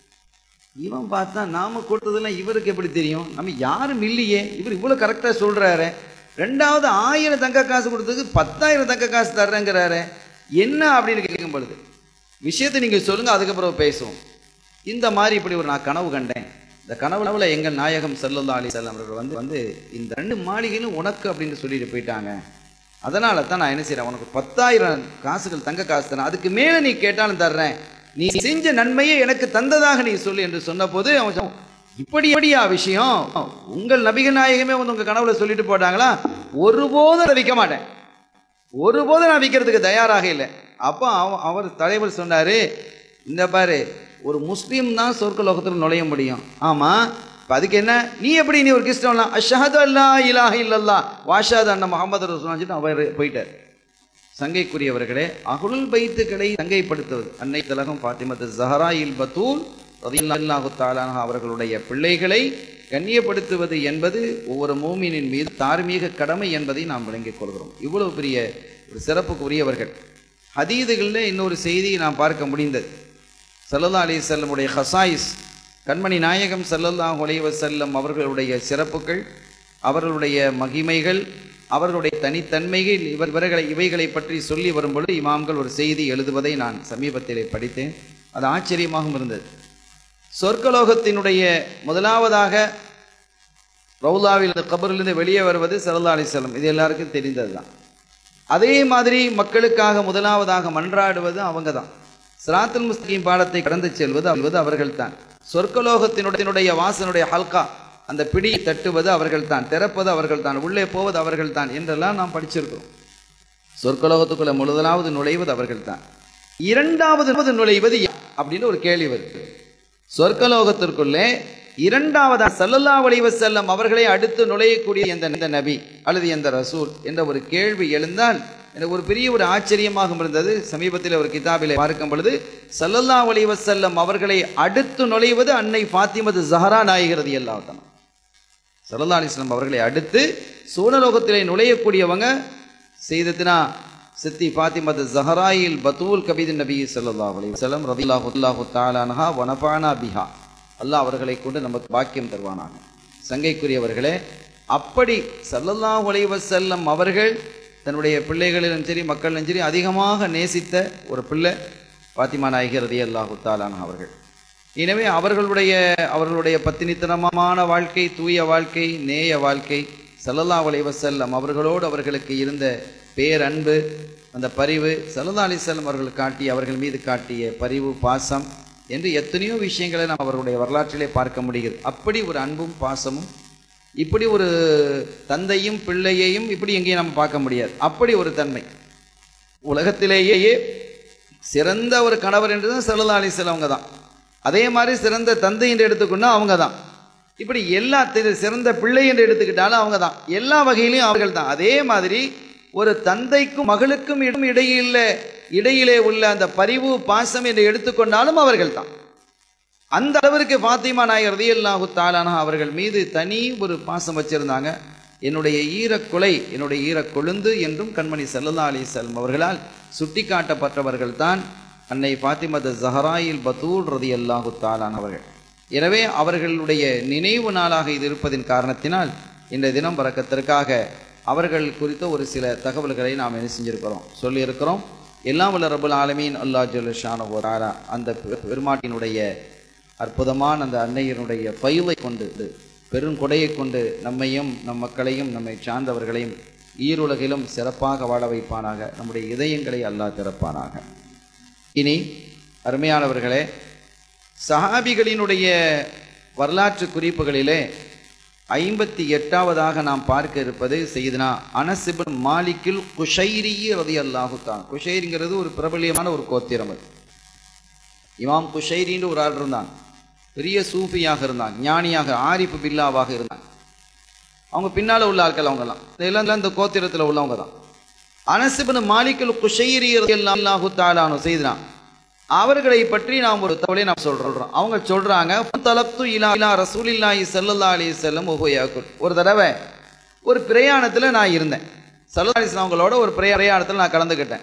இவன் பார்த்தா நாம கொடுத்ததெல்லாம் இவருக்கு எப்படி தெரியும் நம்ம யாரும் இல்லையே இவர் இவ்வளவு கரெக்டா சொல்றாரு ரெண்டாவது ஆயிரம் தங்க காசு கொடுத்ததுக்கு பத்தாயிரம் தங்க காசு தர்றேங்கிறாரு என்ன அப்படின்னு கேட்கும் பொழுது விஷயத்தை நீங்க சொல்லுங்க அதுக்கப்புறம் பேசுவோம் இந்த மாதிரி இப்படி ஒரு நான் கனவு கண்டேன் இந்த கனவுல எங்கள் நாயகம் சல்லல்லா அலி அவர்கள் வந்து வந்து இந்த ரெண்டு மாளிகையிலும் உனக்கு அப்படின்னு சொல்லிட்டு போயிட்டாங்க அதனால தான் நான் என்ன செய்றேன் உனக்கு பத்தாயிரம் காசுகள் தங்க காசு தரேன் அதுக்கு மேல நீ கேட்டாலும் தர்றேன் நீ செஞ்ச நன்மையை எனக்கு தந்ததாக நீ சொல்லு என்று சொன்னபோது அவன் சொன்னான், இப்படி எப்படியா விஷயம் உங்கள் நபிகள் நாயகமே வந்து உங்க கனவுல சொல்லிட்டு போட்டாங்களா ஒருபோதும் அதை விற்க மாட்டேன் ஒருபோதும் நான் விற்கிறதுக்கு தயாராக இல்லை அப்போ அவ- அவர் தலைவர் சொன்னாரு இந்த பாரு ஒரு முஸ்லீம் தான் சொர்க்க லோகத்தில் நுழைய முடியும் ஆமா இப்ப அதுக்கு என்ன நீ எப்படி நீ ஒரு கிறிஸ்தவன்லாம் அஷஹது அல்லா இலாஹ இல்லல்லா வாஷாத் அண்ணன் முகமது ரசூல் அவர் போயிட்டார் சங்கைக்குரியவர்களே அகுல் பைத்துக்களை சங்கைப்படுத்துவது அன்னை திலகம் பாத்திமத்து ஜஹரா இல் பத்தூல் ரதியல்லாஹு தாலான அவர்களுடைய பிள்ளைகளை கண்ணியப்படுத்துவது என்பது ஒவ்வொரு மூமினின் மீது தார்மீக கடமை என்பதை நாம் விளங்கிக் கொள்கிறோம் இவ்வளவு பெரிய ஒரு சிறப்புக்குரியவர்கள் ஹதீதுகளில் இன்னொரு செய்தியை நாம் பார்க்க முடிந்தது சல்லல்லா அலி செல்லமுடைய ஹசாயிஸ் கண்மணி நாயகம் சல்லல்லாஹு அலைஹி வஸல்லம் அவர்களுடைய சிறப்புகள் அவர்களுடைய மகிமைகள் அவர்களுடைய தனித்தன்மைகள் இவர் இவர்களை இவைகளை பற்றி சொல்லி வரும்பொழுது இமாம்கள் ஒரு செய்தி எழுதுவதை நான் சமீபத்திலே படித்தேன் அது ஆச்சரியமாகவும் இருந்தது சொர்க்கலோகத்தினுடைய முதலாவதாக ரவுலாவில் கபரிலிருந்து வெளியே வருவது சல்லல்லா அலிஸ்லம் இது எல்லாருக்கும் தெரிந்ததுதான் அதே மாதிரி மக்களுக்காக முதலாவதாக மன்றாடுவது அவங்க தான் சிராத்துல் முஸ்லீம் பாடத்தை கடந்து செல்வது அல்வது அவர்கள் தான் சொர்க்கலோகத்தினுடைய வாசனுடைய ஹல்கா அந்த பிடி தட்டுவது அவர்கள் தான் திறப்பது அவர்கள் தான் உள்ளே போவது அவர்கள் தான் என்றெல்லாம் நாம் படிச்சிருக்கிறோம் சொர்க்கலோகத்துக்குள்ள முதலாவது நுழைவது அவர்கள் தான் இரண்டாவது நுழைவது யார்? அப்படின்னு ஒரு கேள்வி வருது சொர்க்கலோகத்திற்குள்ளே இரண்டாவது சல்லல்லா அலைஹி வஸல்லம் அவர்களை அடுத்து நுழையக்கூடிய எந்த இந்த நபி அல்லது எந்த ரசூல் என்ற ஒரு கேள்வி எழுந்தால் எனக்கு ஒரு பெரிய ஒரு ஆச்சரியமாக இருந்தது சமீபத்தில் ஒரு கிதாபிலே பார்க்கும் பொழுது சல்லல்லா அலைஹி வஸல்லம் அவர்களை அடுத்து நுழைவது அன்னை ஃபாத்திமது ஜஹரா நாயகிறது எல்லாத்தான் சல்லல்லா அலிஸ்லாம் அவர்களை அடுத்து சூனலோகத்திலே நுழையக்கூடியவங்க செய்தத்தினா சித்தி ஃபாத்திமது ஜஹராயில் பத்தூல் கபீது நபி ஸல்லல்லாஹு அலைஹி வஸல்லம் ரதியல்லாஹு அல்லாஹு தஆலானஹா வனபானா பிஹா அல்லாஹ் அவர்களை கொண்டு நமக்கு பாக்கியம் தருவானாக சங்கைக்குரியவர்களே அப்படி ஸல்லல்லாஹு அலைஹி வஸல்லம் அவர்கள் தன்னுடைய பிள்ளைகளிலும் சரி மக்களிலும் சரி அதிகமாக நேசித்த ஒரு பிள்ளை பாத்திமா நாயகி ரதியல்லாஹு தஆலானஹா அவர்கள் எனவே அவர்களுடைய அவர்களுடைய பத்தினித்தனமான வாழ்க்கை தூய வாழ்க்கை நேய வாழ்க்கை சல்லல்லா அலைஹி வஸல்லம் அவர்களோடு அவர்களுக்கு இருந்த பேரன்பு அந்த பரிவு சல்லல்லா அலிசல்லம் அவர்கள் காட்டிய அவர்கள் மீது காட்டிய பரிவு பாசம் என்று எத்தனையோ விஷயங்களை நாம் அவர்களுடைய வரலாற்றிலே பார்க்க முடிகிறது அப்படி ஒரு அன்பும் பாசமும் இப்படி ஒரு தந்தையும் பிள்ளையையும் இப்படி எங்கேயும் நம்ம பார்க்க முடியாது அப்படி ஒரு தன்மை உலகத்திலேயே சிறந்த ஒரு கணவர் என்று தான் சல்லா அலிஸ்லாம் அவங்க தான் அதே மாதிரி சிறந்த தந்தை என்று எடுத்துக்கொண்டா அவங்க தான் இப்படி எல்லா தி- சிறந்த பிள்ளை என்று எடுத்துக்கிட்டாலும் அவங்க தான் எல்லா வகையிலையும் அவர்கள் தான் அதே மாதிரி ஒரு தந்தைக்கும் மகளுக்கும் இடம் இடையில இடையிலே உள்ள அந்த பரிவு பாசம் என்று எடுத்துக்கொண்டாலும் அவர்கள் தான் அந்த அளவிற்கு ஃபாத்திமா நாயகர் ரதியல்லாஹு தாலானா அவர்கள் மீது தனி ஒரு பாசம் வச்சிருந்தாங்க என்னுடைய ஈரக்குலை என்னுடைய ஈரக்கொழுந்து என்றும் கண்மணி சல்லல்லா அலிசல்லம் அவர்களால் சுட்டிக்காட்டப்பட்டவர்கள் தான் அன்னை ஃபாத்திமத ஜஹராயில் பத்தூல் ரதியல்லாஹு தாலான் அவர்கள் எனவே அவர்களுடைய நினைவு நாளாக இது இருப்பதின் காரணத்தினால் இந்த தினம் பறக்கத்திற்காக அவர்கள் குறித்த ஒரு சில தகவல்களை நாம் என்ன செஞ்சிருக்கிறோம் சொல்லியிருக்கிறோம் எல்லாம் வல்ல ரபுல் ஆலமீன் அல்லா ஜல்லுஷான ஒரு அந்த பெ- பெருமாட்டினுடைய அற்புதமான அந்த அன்னையனுடைய பயிலை கொண்டு பெருங்கொடையை கொண்டு நம்மையும் நம் மக்களையும் நம்மை சார்ந்தவர்களையும் ஈருலகிலும் சிறப்பாக வாழ வைப்பானாக நம்முடைய இதயங்களை அல்லாஹ் திறப்பானாக இனி அருமையானவர்களே சஹாபிகளினுடைய வரலாற்று குறிப்புகளிலே ஐம்பத்தி எட்டாவதாக நாம் பார்க்க இருப்பது செய்தனா அனசிபன் மாலிக்கில் குஷைரி ரதி அல்லாஹுத்தான் குஷைரிங்கிறது ஒரு பிரபலியமான ஒரு கோத்திரம் அது இமாம் குஷைரின்னு ஒரு ஆள் இருந்தான் பெரிய சூஃபியாக இருந்தான் ஞானியாக ஆரிப்பு பில்லாவாக இருந்தான் அவங்க பின்னால உள்ள ஆட்கள் அவங்கெல்லாம் இதெல்லாம் இந்த கோத்திரத்தில் உள்ளவங்க தான் அனசிபன் மாலிக்கில் குஷைரி ரதி அல்லாஹு தாலானு செய்தான் அவர்களை பற்றி நாம் ஒரு தகவலை நாம் சொல்றோம் அவங்க சொல்றாங்க தலப்து இலா இலா ரசூலில்லாஹி ஸல்லல்லாஹு அலைஹி வஸல்லம் ஓஹோயாக்குல் ஒரு தடவை ஒரு பிரயாணத்துல நான் இருந்தேன் சல்லல்லாஹு அலைஹி அவங்களோட ஒரு பிரயாணத்துல நான் கலந்துக்கிட்டேன்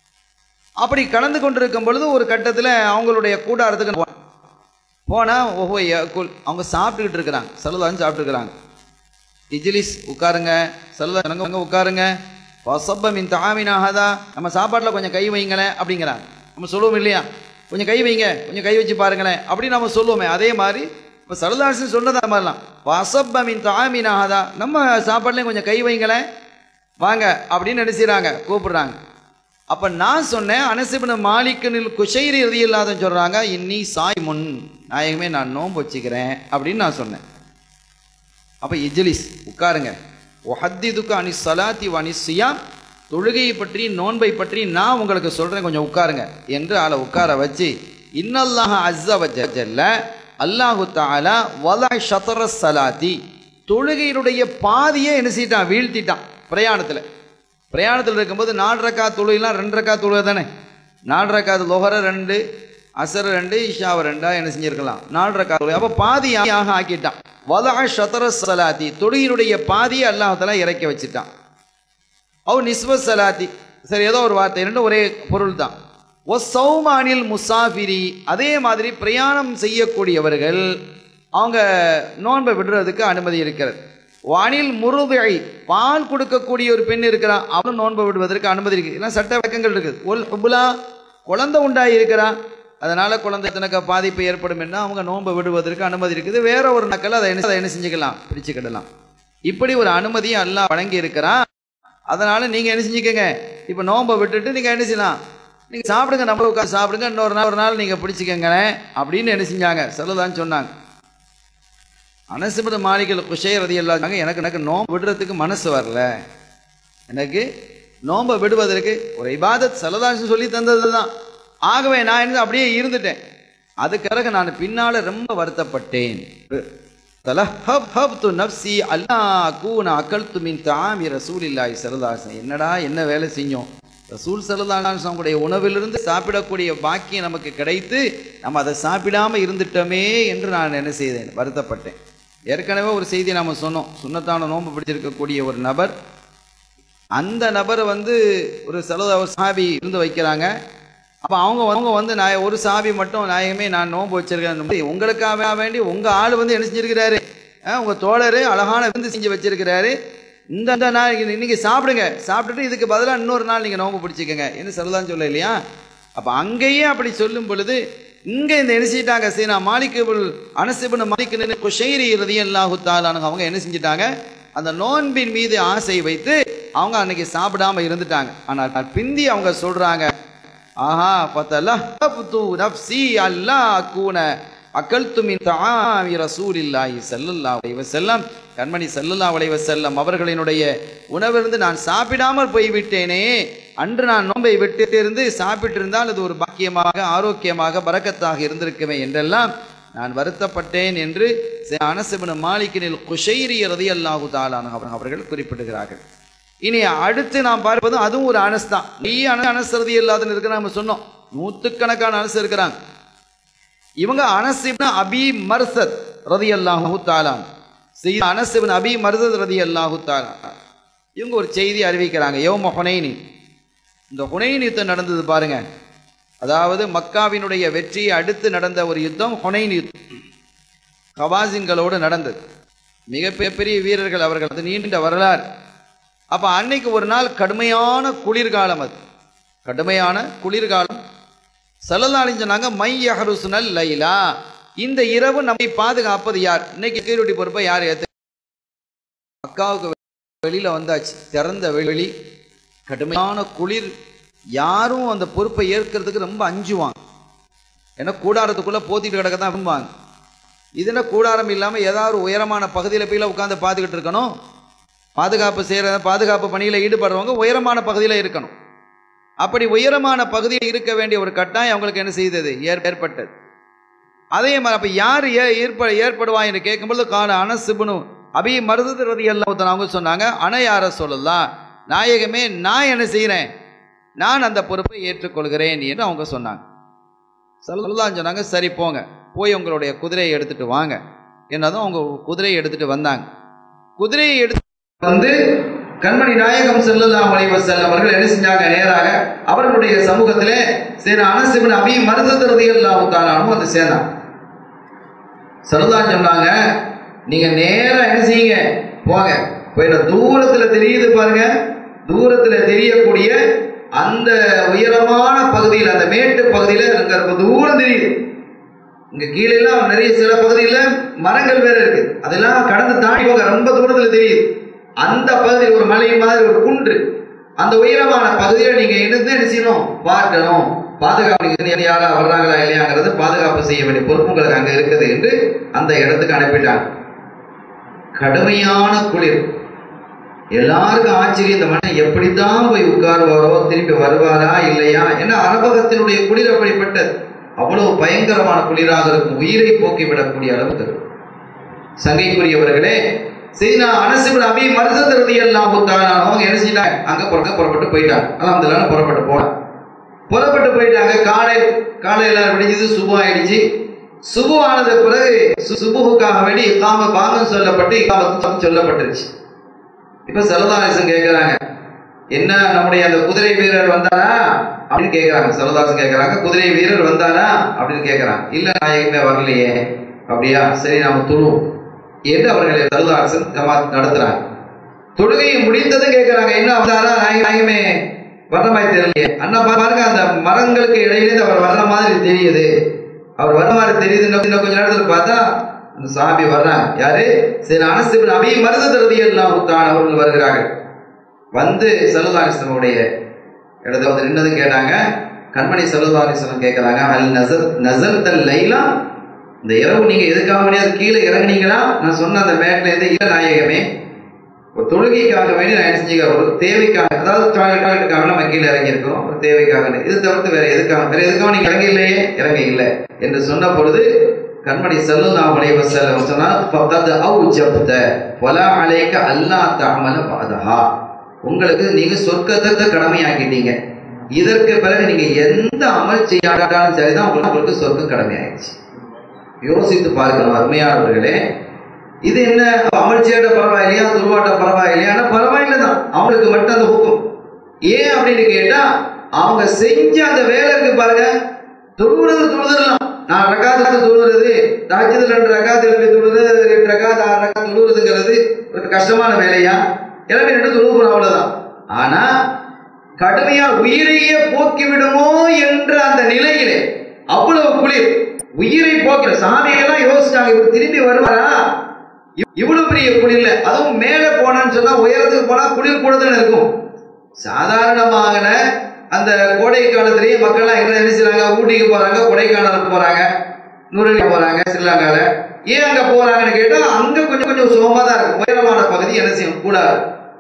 அப்படி கலந்து கொண்டிருக்கும் பொழுது ஒரு கட்டத்துல அவங்களுடைய கூடாரத்துக்கு நான் போனேன். போனா ஓஹோ யாக்குல் அவங்க சாப்பிட்டுக்கிட்டு இருக்கிறாங்க சல்லல்லாஹு சாப்பிட்டு இருக்கிறாங்க இஜ்லிஸ் உட்காருங்க சல்லல்லாஹு அங்க உட்காருங்க வசப்ப மின் தாமினாகதா நம்ம சாப்பாட்டில் கொஞ்சம் கை வைங்களேன் அப்படிங்கிறாங்க நம்ம சொல்லுவோம் இல்லையா கொஞ்சம் கை வைங்க கொஞ்சம் கை வச்சு பாருங்களேன் அப்படி நம்ம சொல்லுவோமே அதே மாதிரி இப்போ சரதாசன் சொன்னது அது மாதிரிலாம் வசப்ப மின் தாமினாகதா நம்ம சாப்பாட்லையும் கொஞ்சம் கை வைங்களேன் வாங்க அப்படின்னு நினைச்சிடறாங்க கூப்பிடுறாங்க அப்ப நான் சொன்னேன் அனசிபின மாலிக்கனில் குஷைரி இறுதி இல்லாதன்னு சொல்றாங்க இன்னி சாய் முன் நாயகமே நான் நோன்பு வச்சுக்கிறேன் அப்படின்னு நான் சொன்னேன் அப்ப இஜ்லிஸ் உட்காருங்க ஒஹத்திதுக்கு அனி சலாத்தி வனி சியாம் தொழுகையை பற்றி நோன்பை பற்றி நான் உங்களுக்கு சொல்றேன் கொஞ்சம் உட்காருங்க என்று ஆளை உட்கார வச்சு இன்னல்லாஹ அஸ்ஸ வஜல்ல அல்லாஹு தாலா வலா ஷதர சலாத்தி தொழுகையினுடைய பாதியை என்ன செய்யிட்டான் வீழ்த்திட்டான் பிரயாணத்துல பிரயாணத்தில் இருக்கும்போது நாலு ரக்கா தொழுகைலாம் ரெண்டு ரக்கா தொழுகை தானே நாலு ரக்காது லொஹர ரெண்டு அசர் ரெண்டு இஷாவை ரெண்டா என்ன செஞ்சிருக்கலாம் நாலு ரக்கா தொழுகை அப்போ பாதியாக ஆக்கிட்டான் வலா ஷதர சலாத்தி தொழுகையினுடைய பாதியை அல்லாஹால இறக்கி வச்சுட்டான் அவ் நிஸ்வ சலாத்தி சரி ஏதோ ஒரு வார்த்தை ரெண்டு ஒரே பொருள் தான் ஒ சௌமானில் முசாஃபிரி அதே மாதிரி பிரயாணம் செய்யக்கூடியவர்கள் அவங்க நோன்பை விடுறதுக்கு அனுமதி இருக்கிறது வானில் முருகை பால் கொடுக்கக்கூடிய ஒரு பெண் இருக்கிறான் அவனும் நோன்பை விடுவதற்கு அனுமதி இருக்கு எல்லாம் சட்ட வழக்கங்கள் இருக்குது ஒல் ஹுபுலா குழந்தை உண்டாகி இருக்கிறான் அதனால குழந்தை தனக்கு பாதிப்பு ஏற்படும் என்ன அவங்க நோன்பை விடுவதற்கு அனுமதி இருக்குது வேற ஒரு நக்கல் அதை என்ன அதை என்ன செஞ்சுக்கலாம் பிடிச்சுக்கிடலாம் இப்படி ஒரு அனுமதியை அல்லாஹ் வழங்கி இருக்கிறான் அதனால நீங்க என்ன செஞ்சுக்கோங்க இப்போ நோன்பை விட்டுட்டு நீங்க என்ன செய்யலாம் நீங்க சாப்பிடுங்க நம்ம உட்காந்து சாப்பிடுங்க இன்னொரு நாள் ஒரு நாள் நீங்க பிடிச்சிக்கங்களேன் அப்படின்னு என்ன செஞ்சாங்க சொல்லலான்னு சொன்னாங்க அனசுபத மாளிகள் குஷேரதி எல்லாம் எனக்கு எனக்கு நோன்பு விடுறதுக்கு மனசு வரல எனக்கு நோன்பை விடுவதற்கு ஒரு இபாதத் சலதாசு சொல்லி தந்தது தான் ஆகவே நான் என்ன அப்படியே இருந்துட்டேன் அதுக்கு பிறகு நான் பின்னால ரொம்ப வருத்தப்பட்டேன் தலஹப்ஹப்து நப்சி அல்லா கூன அகல்து மின் தாமி ரசூலில்லாஹி ஸல்லல்லாஹு என்னடா என்ன வேலை செஞ்சோம் ரசூல் ஸல்லல்லாஹு உடைய உணவிலிருந்து சாப்பிடக்கூடிய பாக்கியம் நமக்கு கிடைத்து நம்ம அதை சாப்பிடாம இருந்துட்டோமே என்று நான் என்ன செய்தேன் வருத்தப்பட்டேன் ஏற்கனவே ஒரு செய்தி நாம சொன்னோம் சுண்ணத்தான நோன்பு பிடிச்சிருக்கக்கூடிய ஒரு நபர் அந்த நபரை வந்து ஒரு செலவு ஒரு சாபி இருந்து வைக்கிறாங்க அப்போ அவங்க அவங்க வந்து நான் ஒரு சாபி மட்டும் நாயகமே நான் நோன்பு வச்சிருக்கேன் உங்களுக்காக வேண்டி உங்க ஆள் வந்து என்ன செஞ்சிருக்கிறாரு அஹ், உங்க தோழர் அழகான விருந்து செஞ்சு வச்சிருக்கிறாரு இந்த இந்த நாள் இன்னைக்கு சாப்பிடுங்க சாப்பிட்டுட்டு இதுக்கு பதிலாக இன்னொரு நாள் நீங்க நோன்பு பிடிச்சிக்கங்க என்ன சொல்லலாம் சொல்ல இல்லையா அப்ப அங்கேயே அப்படி சொல்லும் பொழுது இங்க இந்த என்ன செஞ்சிட்டாங்க சரி நான் மாலிக்கு அனசிபுன மாலிக்கு குஷைரி இறுதி அல்லாஹு தாலானுங்க அவங்க என்ன செஞ்சிட்டாங்க அந்த நோன்பின் மீது ஆசை வைத்து அவங்க அன்னைக்கு சாப்பிடாம இருந்துட்டாங்க ஆனால் பிந்தி அவங்க சொல்றாங்க ஆஹா ஃபதலஹப்து நஃப்ஸி அல்லா அக்கூன அகல்து மின் தஆமி ரசூலில்லாஹி ஸல்லல்லாஹு அலைஹி வஸல்லம் கண்மணி ஸல்லல்லாஹு அலைஹி வஸல்லம் அவர்களினுடைய உணவிலிருந்து நான் சாப்பிடாமல் போய்விட்டேனே அன்று நான் நோன்பை விட்டு இருந்து சாப்பிட்டு இருந்தால் அது ஒரு பாக்கியமாக ஆரோக்கியமாக பரக்கத்தாக இருந்திருக்குமே என்றெல்லாம் நான் வருத்தப்பட்டேன் என்று அனசிபன மாலிக்கினில் குஷைரி ரதியல்லாஹு தாலான அவர்கள் குறிப்பிடுகிறார்கள் இனி அடுத்து நாம் பார்ப்பது அதுவும் ஒரு அனஸ் தான் நிறைய அன அனஸ் ரதி இல்லாதன்னு இருக்கிற நம்ம சொன்னோம் நூற்றுக்கணக்கான அனஸ் இருக்கிறாங்க இவங்க அனசிபின் அபி மர்சத் ரதி அல்லாஹு தாலான் செய்தி அனசிபின் அபி மர்சத் ரதி அல்லாஹு தாலான் இவங்க ஒரு செய்தி அறிவிக்கிறாங்க யோம ஹுனைனி இந்த ஹுனைன் யுத்தம் நடந்தது பாருங்க அதாவது மக்காவினுடைய வெற்றியை அடுத்து நடந்த ஒரு யுத்தம் ஹுனைன் யுத்தம் ஹவாசின்களோடு நடந்தது மிகப்பெரிய வீரர்கள் அவர்கள் அது நீண்ட வரலாறு அப்ப அன்னைக்கு ஒரு நாள் கடுமையான குளிர்காலம் அது கடுமையான குளிர்காலம் செல்லலாளின்னு சொன்னாங்க மை யஹருசுனல் லைலா இந்த இரவு நம்மை பாதுகாப்பது யார் இன்னைக்கு கீருடி பொறுப்பை யார் ஏத்து அக்காவுக்கு வெளியில வந்தாச்சு திறந்த வெளி கடுமையான குளிர் யாரும் அந்த பொறுப்பை ஏற்கிறதுக்கு ரொம்ப அஞ்சுவாங்க ஏன்னா கூடாரத்துக்குள்ள போத்திட்டு கிடக்க தான் விரும்புவாங்க இதுல கூடாரம் இல்லாம ஏதாவது ஒரு உயரமான பகுதியில போய் உட்காந்து பார்த்துக்கிட்டு இருக்கணும் பாதுகாப்பு செய்யற பாதுகாப்பு பணியில ஈடுபடுறவங்க உயரமான பகுதியில இருக்கணும் அப்படி உயரமான பகுதியில் இருக்க வேண்டிய ஒரு கட்டாயம் அவங்களுக்கு என்ன செய்தது ஏற்- ஏற்பட்டது அதே மாதிரி அப்ப யார் ஏ- ஏற்ப ஏற்படுவா என்று கேட்கும்போது கால அனசுபுனு அபி மருது ரதி எல்லாம் அவங்க சொன்னாங்க அன யார சொல்லலாம் நாயகமே நான் என்ன செய்கிறேன் நான் அந்த பொறுப்பை ஏற்றுக்கொள்கிறேன் என்று அவங்க சொன்னாங்க சொல்லலாம் சொன்னாங்க சரி போங்க போய் உங்களுடைய குதிரையை எடுத்துட்டு வாங்க என்னதும் அவங்க குதிரையை எடுத்துட்டு வந்தாங்க குதிரையை எடுத்து வந்து கண்மணி நாயகம் செல்லலாம் செல்லம் அவர்கள் என்ன செஞ்சாங்க நேராக அவர்களுடைய சமூகத்திலே சரி அனசிபின் அபி மருதத்திரதி எல்லாம் தானாலும் வந்து சேர்ந்தாங்க சொல்லலாம் சொன்னாங்க நீங்க நேரா என்ன செய்யுங்க போங்க போயிட தூரத்துல தெரியுது பாருங்க தூரத்துல தெரியக்கூடிய அந்த உயரமான பகுதியில் அந்த மேட்டு பகுதியில அங்க ரொம்ப தூரம் தெரியுது இங்க கீழே எல்லாம் நிறைய சில பகுதியில மரங்கள் வேற இருக்கு அதெல்லாம் கடந்து தாண்டி போக ரொம்ப தூரத்துல தெரியுது அந்த பகுதி ஒரு மலை மாதிரி ஒரு குன்று அந்த உயரமான பகுதியில நீங்க இருந்து என்ன செய்யணும் பார்க்கணும் பாதுகாப்பு யாரா வர்றாங்களா இல்லையாங்கிறது பாதுகாப்பு செய்ய வேண்டிய பொறுப்பு உங்களுக்கு அங்க இருக்குது என்று அந்த இடத்துக்கு அனுப்பிட்டாங்க கடுமையான குளிர் எல்லாருக்கும் ஆச்சரியம் இந்த மனிதன் எப்படித்தான் போய் உட்காருவாரோ திரும்பி வருவாரா இல்லையா ஏன்னா அரபகத்தினுடைய குளிர் அப்படிப்பட்டது அவ்வளவு பயங்கரமான குளிராக இருக்கும் உயிரை போக்கி விடக்கூடிய அளவுக்கு இருக்கும் சங்கைக்குரியவர்களே செய்தா அனசுபின் அபி மருதத்திருதி எல்லாம் அவங்க என்ன செய்யலாம் அங்க புறக்க புறப்பட்டு போயிட்டாங்க அலமதுல்லான்னு புறப்பட்டு போனாங்க புறப்பட்டு போயிட்டாங்க காலை காலையில விடிஞ்சது சுபு ஆயிடுச்சு சுபு ஆனது பிறகு சு- சுபுவுக்காக வேண்டி இக்காம பாகம் சொல்லப்பட்டு இக்காமத்து சொல்லப்பட்டுருச்சு இப்ப சரதாசன் கேக்குறாங்க என்ன நம்முடைய அந்த குதிரை வீரர் வந்தாரா அப்படின்னு கேக்குறாங்க சரதாசன் கேக்குறாங்க குதிரை வீரர் வந்தாரா அப்படின்னு கேக்குறாங்க இல்ல நாயகமே வரலையே அப்படியா சரி நாம துணுவோம் என்று அவர்களை சரதாசன் ஜமாத் நடத்துறாங்க தொழுகையை முடித்ததும் கேக்குறாங்க என்ன வந்தாரா நாயக- நாயகமே வர்ற மாதிரி தெரியலையே அண்ணா பா- பாருங்க அந்த மரங்களுக்கு இடையிலே அவர் வர்ற மாதிரி தெரியுது அவர் வர்ற மாதிரி தெரியுது இன்னும் இன்னும் கொஞ்ச நேரத்துல பார்த்தா அந்த சாபி வர்றாங்க யாரு சரி அனசிபின் அபி மருத தருதி எல்லாம் அவர்கள் வருகிறார்கள் வந்து சல்லுல்லாஸ்லமுடைய இடத்துல வந்து நின்னதும் கேட்டாங்க கண்மணி சல்லுல்லாஸ்லம் கேட்கறாங்க அல் நசர் நசர் தல் லைலா இந்த இரவு நீங்க எதுக்காக முடியாது கீழே இறங்குனீங்களா நான் சொன்ன அந்த மேட்ல இருந்து இல்ல நாயகமே ஒரு தொழுகைக்காக வேண்டி நான் என்ன செஞ்சுக்கிறேன் ஒரு தேவைக்காக அதாவது டாய்லெட் டாய்லெட்டுக்காக நம்ம கீழே இறங்கி இருக்கிறோம் ஒரு தேவைக்காக இது தவிர்த்து வேற எதுக்காக வேற எதுக்காக நீங்க இறங்க இல்லையே இறங்க இல்லை என்று சொன்ன பொழுது கண்மணி ஸல்லல்லாஹு அலைஹி வஸல்லம் சொன்னார் ஃபகத் அவுஜப்த வலா அலைக அல்லா தஅமல பஅதஹா உங்களுக்கு நீங்க சொர்க்கத்தை கடமையாக்கிட்டீங்க இதற்கு பிறகு நீங்க எந்த அமல் செய்யாட்டாலும் சரிதான் உங்களுக்கு உங்களுக்கு சொர்க்கம் கடமையாயிடுச்சு யோசித்து பார்க்கலாம் அருமையானவர்களே இது என்ன அமல் செய்யாட்ட பரவாயில்லையா துருவாட்ட பரவாயில்லையா ஆனா பரவாயில்லை தான் அவங்களுக்கு மட்டும் அந்த ஹுக்கும் ஏன் அப்படின்னு கேட்டா அவங்க செஞ்ச அந்த வேலை இருக்கு பாருங்க தொழுவுறது தொழுதுடலாம் நான் ரகாத்து தொழுவுறது ராஜ்யத்தில் ரெண்டு ரகாத்து எழுப்பி தொழுது ரெண்டு ரகாத்து ஆறு ரகாத்து தொழுவுறதுங்கிறது ஒரு கஷ்டமான வேலையா எல்லாமே ரெண்டு தொழுவுறோம் அவ்வளவுதான் ஆனா கடுமையா உயிரையே போக்கி விடுமோ என்ற அந்த நிலையிலே அவ்வளவு குளிர் உயிரை போக்கிற சாமியெல்லாம் யோசிச்சாங்க இவர் திரும்பி வருவாரா இவ்- இவ்வளவு பெரிய குளிர்ல அதுவும் மேல போனான்னு சொன்னா உயரத்துக்கு போனா குளிர் கூடுதல் இருக்கும் சாதாரணமான அந்த கோடை காலத்திலேயே மக்கள்லாம் எங்க என்ன செய்றாங்க ஊட்டிக்கு போறாங்க கொடைக்கானலுக்கு போறாங்க நூறுலி போறாங்க ஸ்ரீலங்கால ஏன் அங்க போறாங்கன்னு கேட்டா அங்க கொஞ்சம் கொஞ்சம் சுகமா தான் இருக்கும் உயரமான பகுதி என்ன செய்யும் கூடாது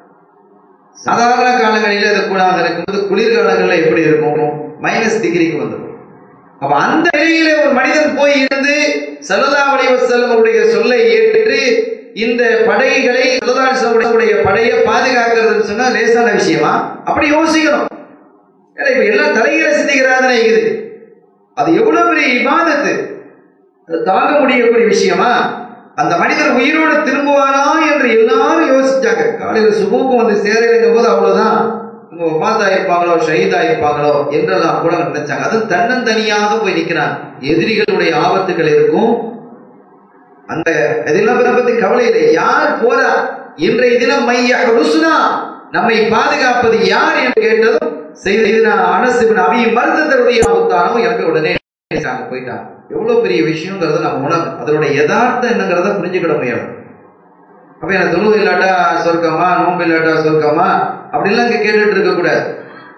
சாதாரண காலங்களில அது கூடாக இருக்கும்போது குளிர்காலங்கள்ல எப்படி இருக்கும் மைனஸ் டிகிரிக்கு வந்துடும் அப்ப அந்த நிலையில ஒரு மனிதன் போய் இருந்து சல்லல்லாஹு அலைஹி வஸல்லம் அவருடைய சொல்லை ஏற்று இந்த படைகளை சல்லல்லாஹு அலைஹி வஸல்லம் உடைய படையை பாதுகாக்கிறதுன்னு சொன்னா லேசான விஷயமா அப்படி யோசிக்கணும் ஏன்னா இப்ப எல்லாம் தலையில சிந்திக்கிறாதானே இருக்குது அது எவ்வளவு பெரிய இபாதத்து அது தாங்க முடியக்கூடிய விஷயமா அந்த மனிதர் உயிரோடு திரும்புவாரா என்று எல்லாரும் யோசிச்சாங்க காலையில சுபுக்கு வந்து சேரலைங்கும் போது அவ்வளவுதான் இவங்க ஒப்பாத்தா இருப்பாங்களோ ஷஹீதா இருப்பாங்களோ என்றெல்லாம் கூட நினைச்சாங்க அது தன்னந்தனியாக போய் நிக்கிறான் எதிரிகளுடைய ஆபத்துகள் இருக்கும் அந்த இதெல்லாம் பத்தி கவலை இல்லை யார் போறா இன்றைய தினம் மைய ருசுனா நம்மை பாதுகாப்பது யார் என்று கேட்டதும் செய்தினா அனசுபின் அபி மருந்தருடைய ஆபத்தானோ எனக்கு உடனே நினைச்சாங்க, போயிட்டாங்க எவ்வளவு பெரிய விஷயங்கிறத நம்ம உணர்ந்து அதனுடைய யதார்த்தம் என்னங்கிறத புரிஞ்சுக்கிட முடியாது அப்ப எனக்கு தொழுவு இல்லாட்டா சொர்க்கமா நோன்பு இல்லாட்டா சொர்க்கமா அப்படிலாம் இங்க கேட்டுட்டு இருக்க கூடாது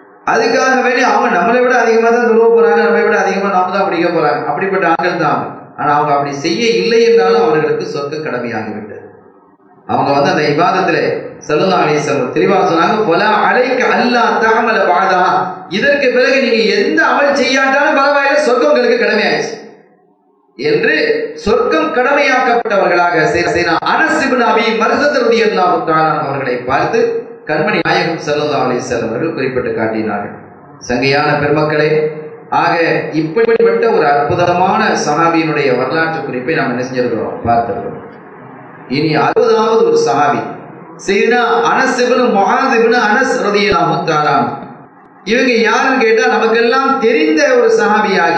அதுக்காக வேண்டி அவங்க நம்மளை விட அதிகமா தான் தொழுவ போறாங்க நம்மளை விட அதிகமா நாம தான் படிக்க போறாங்க அப்படிப்பட்ட ஆட்கள் தான் அவங்க. ஆனா அவங்க அப்படி செய்ய இல்லை என்றாலும் அவர்களுக்கு சொர்க்க கடமையாகிவிட்டது அவங்க வந்து அந்த இபாதத்திலே சல்லா அலிஸ்லாம் தெளிவாக சொன்னாங்க பொல அழைக்க அல்லா தாமல பாதா இதற்கு பிறகு நீங்க எந்த அமல் செய்யாட்டாலும் பரவாயில்லை சொர்க்கம் உங்களுக்கு கடமையாயிடுச்சு என்று சொர்க்கம் கடமையாக்கப்பட்டவர்களாக செய்த அனசிபின் அபி மருதருடைய அவர்களை பார்த்து கண்மணி நாயகம் சல்லா அலிஸ்லாம் அவர்கள் குறிப்பிட்டு காட்டினார்கள் சங்கையான பெருமக்களே ஆக இப்படிப்பட்ட ஒரு அற்புதமான சஹாபியினுடைய வரலாற்று குறிப்பை நாம் என்ன செஞ்சிருக்கிறோம் பார்த்திருக்கிறோம் இனி அறுபதாவது ஒரு சஹாபி செய்தா அனஸ் இப்னு முஆத் இப்னு அனஸ் ரலியல்லாஹு தஆலா இவங்க யாருன்னு கேட்டா நமக்கெல்லாம் தெரிந்த ஒரு சஹாபியாகி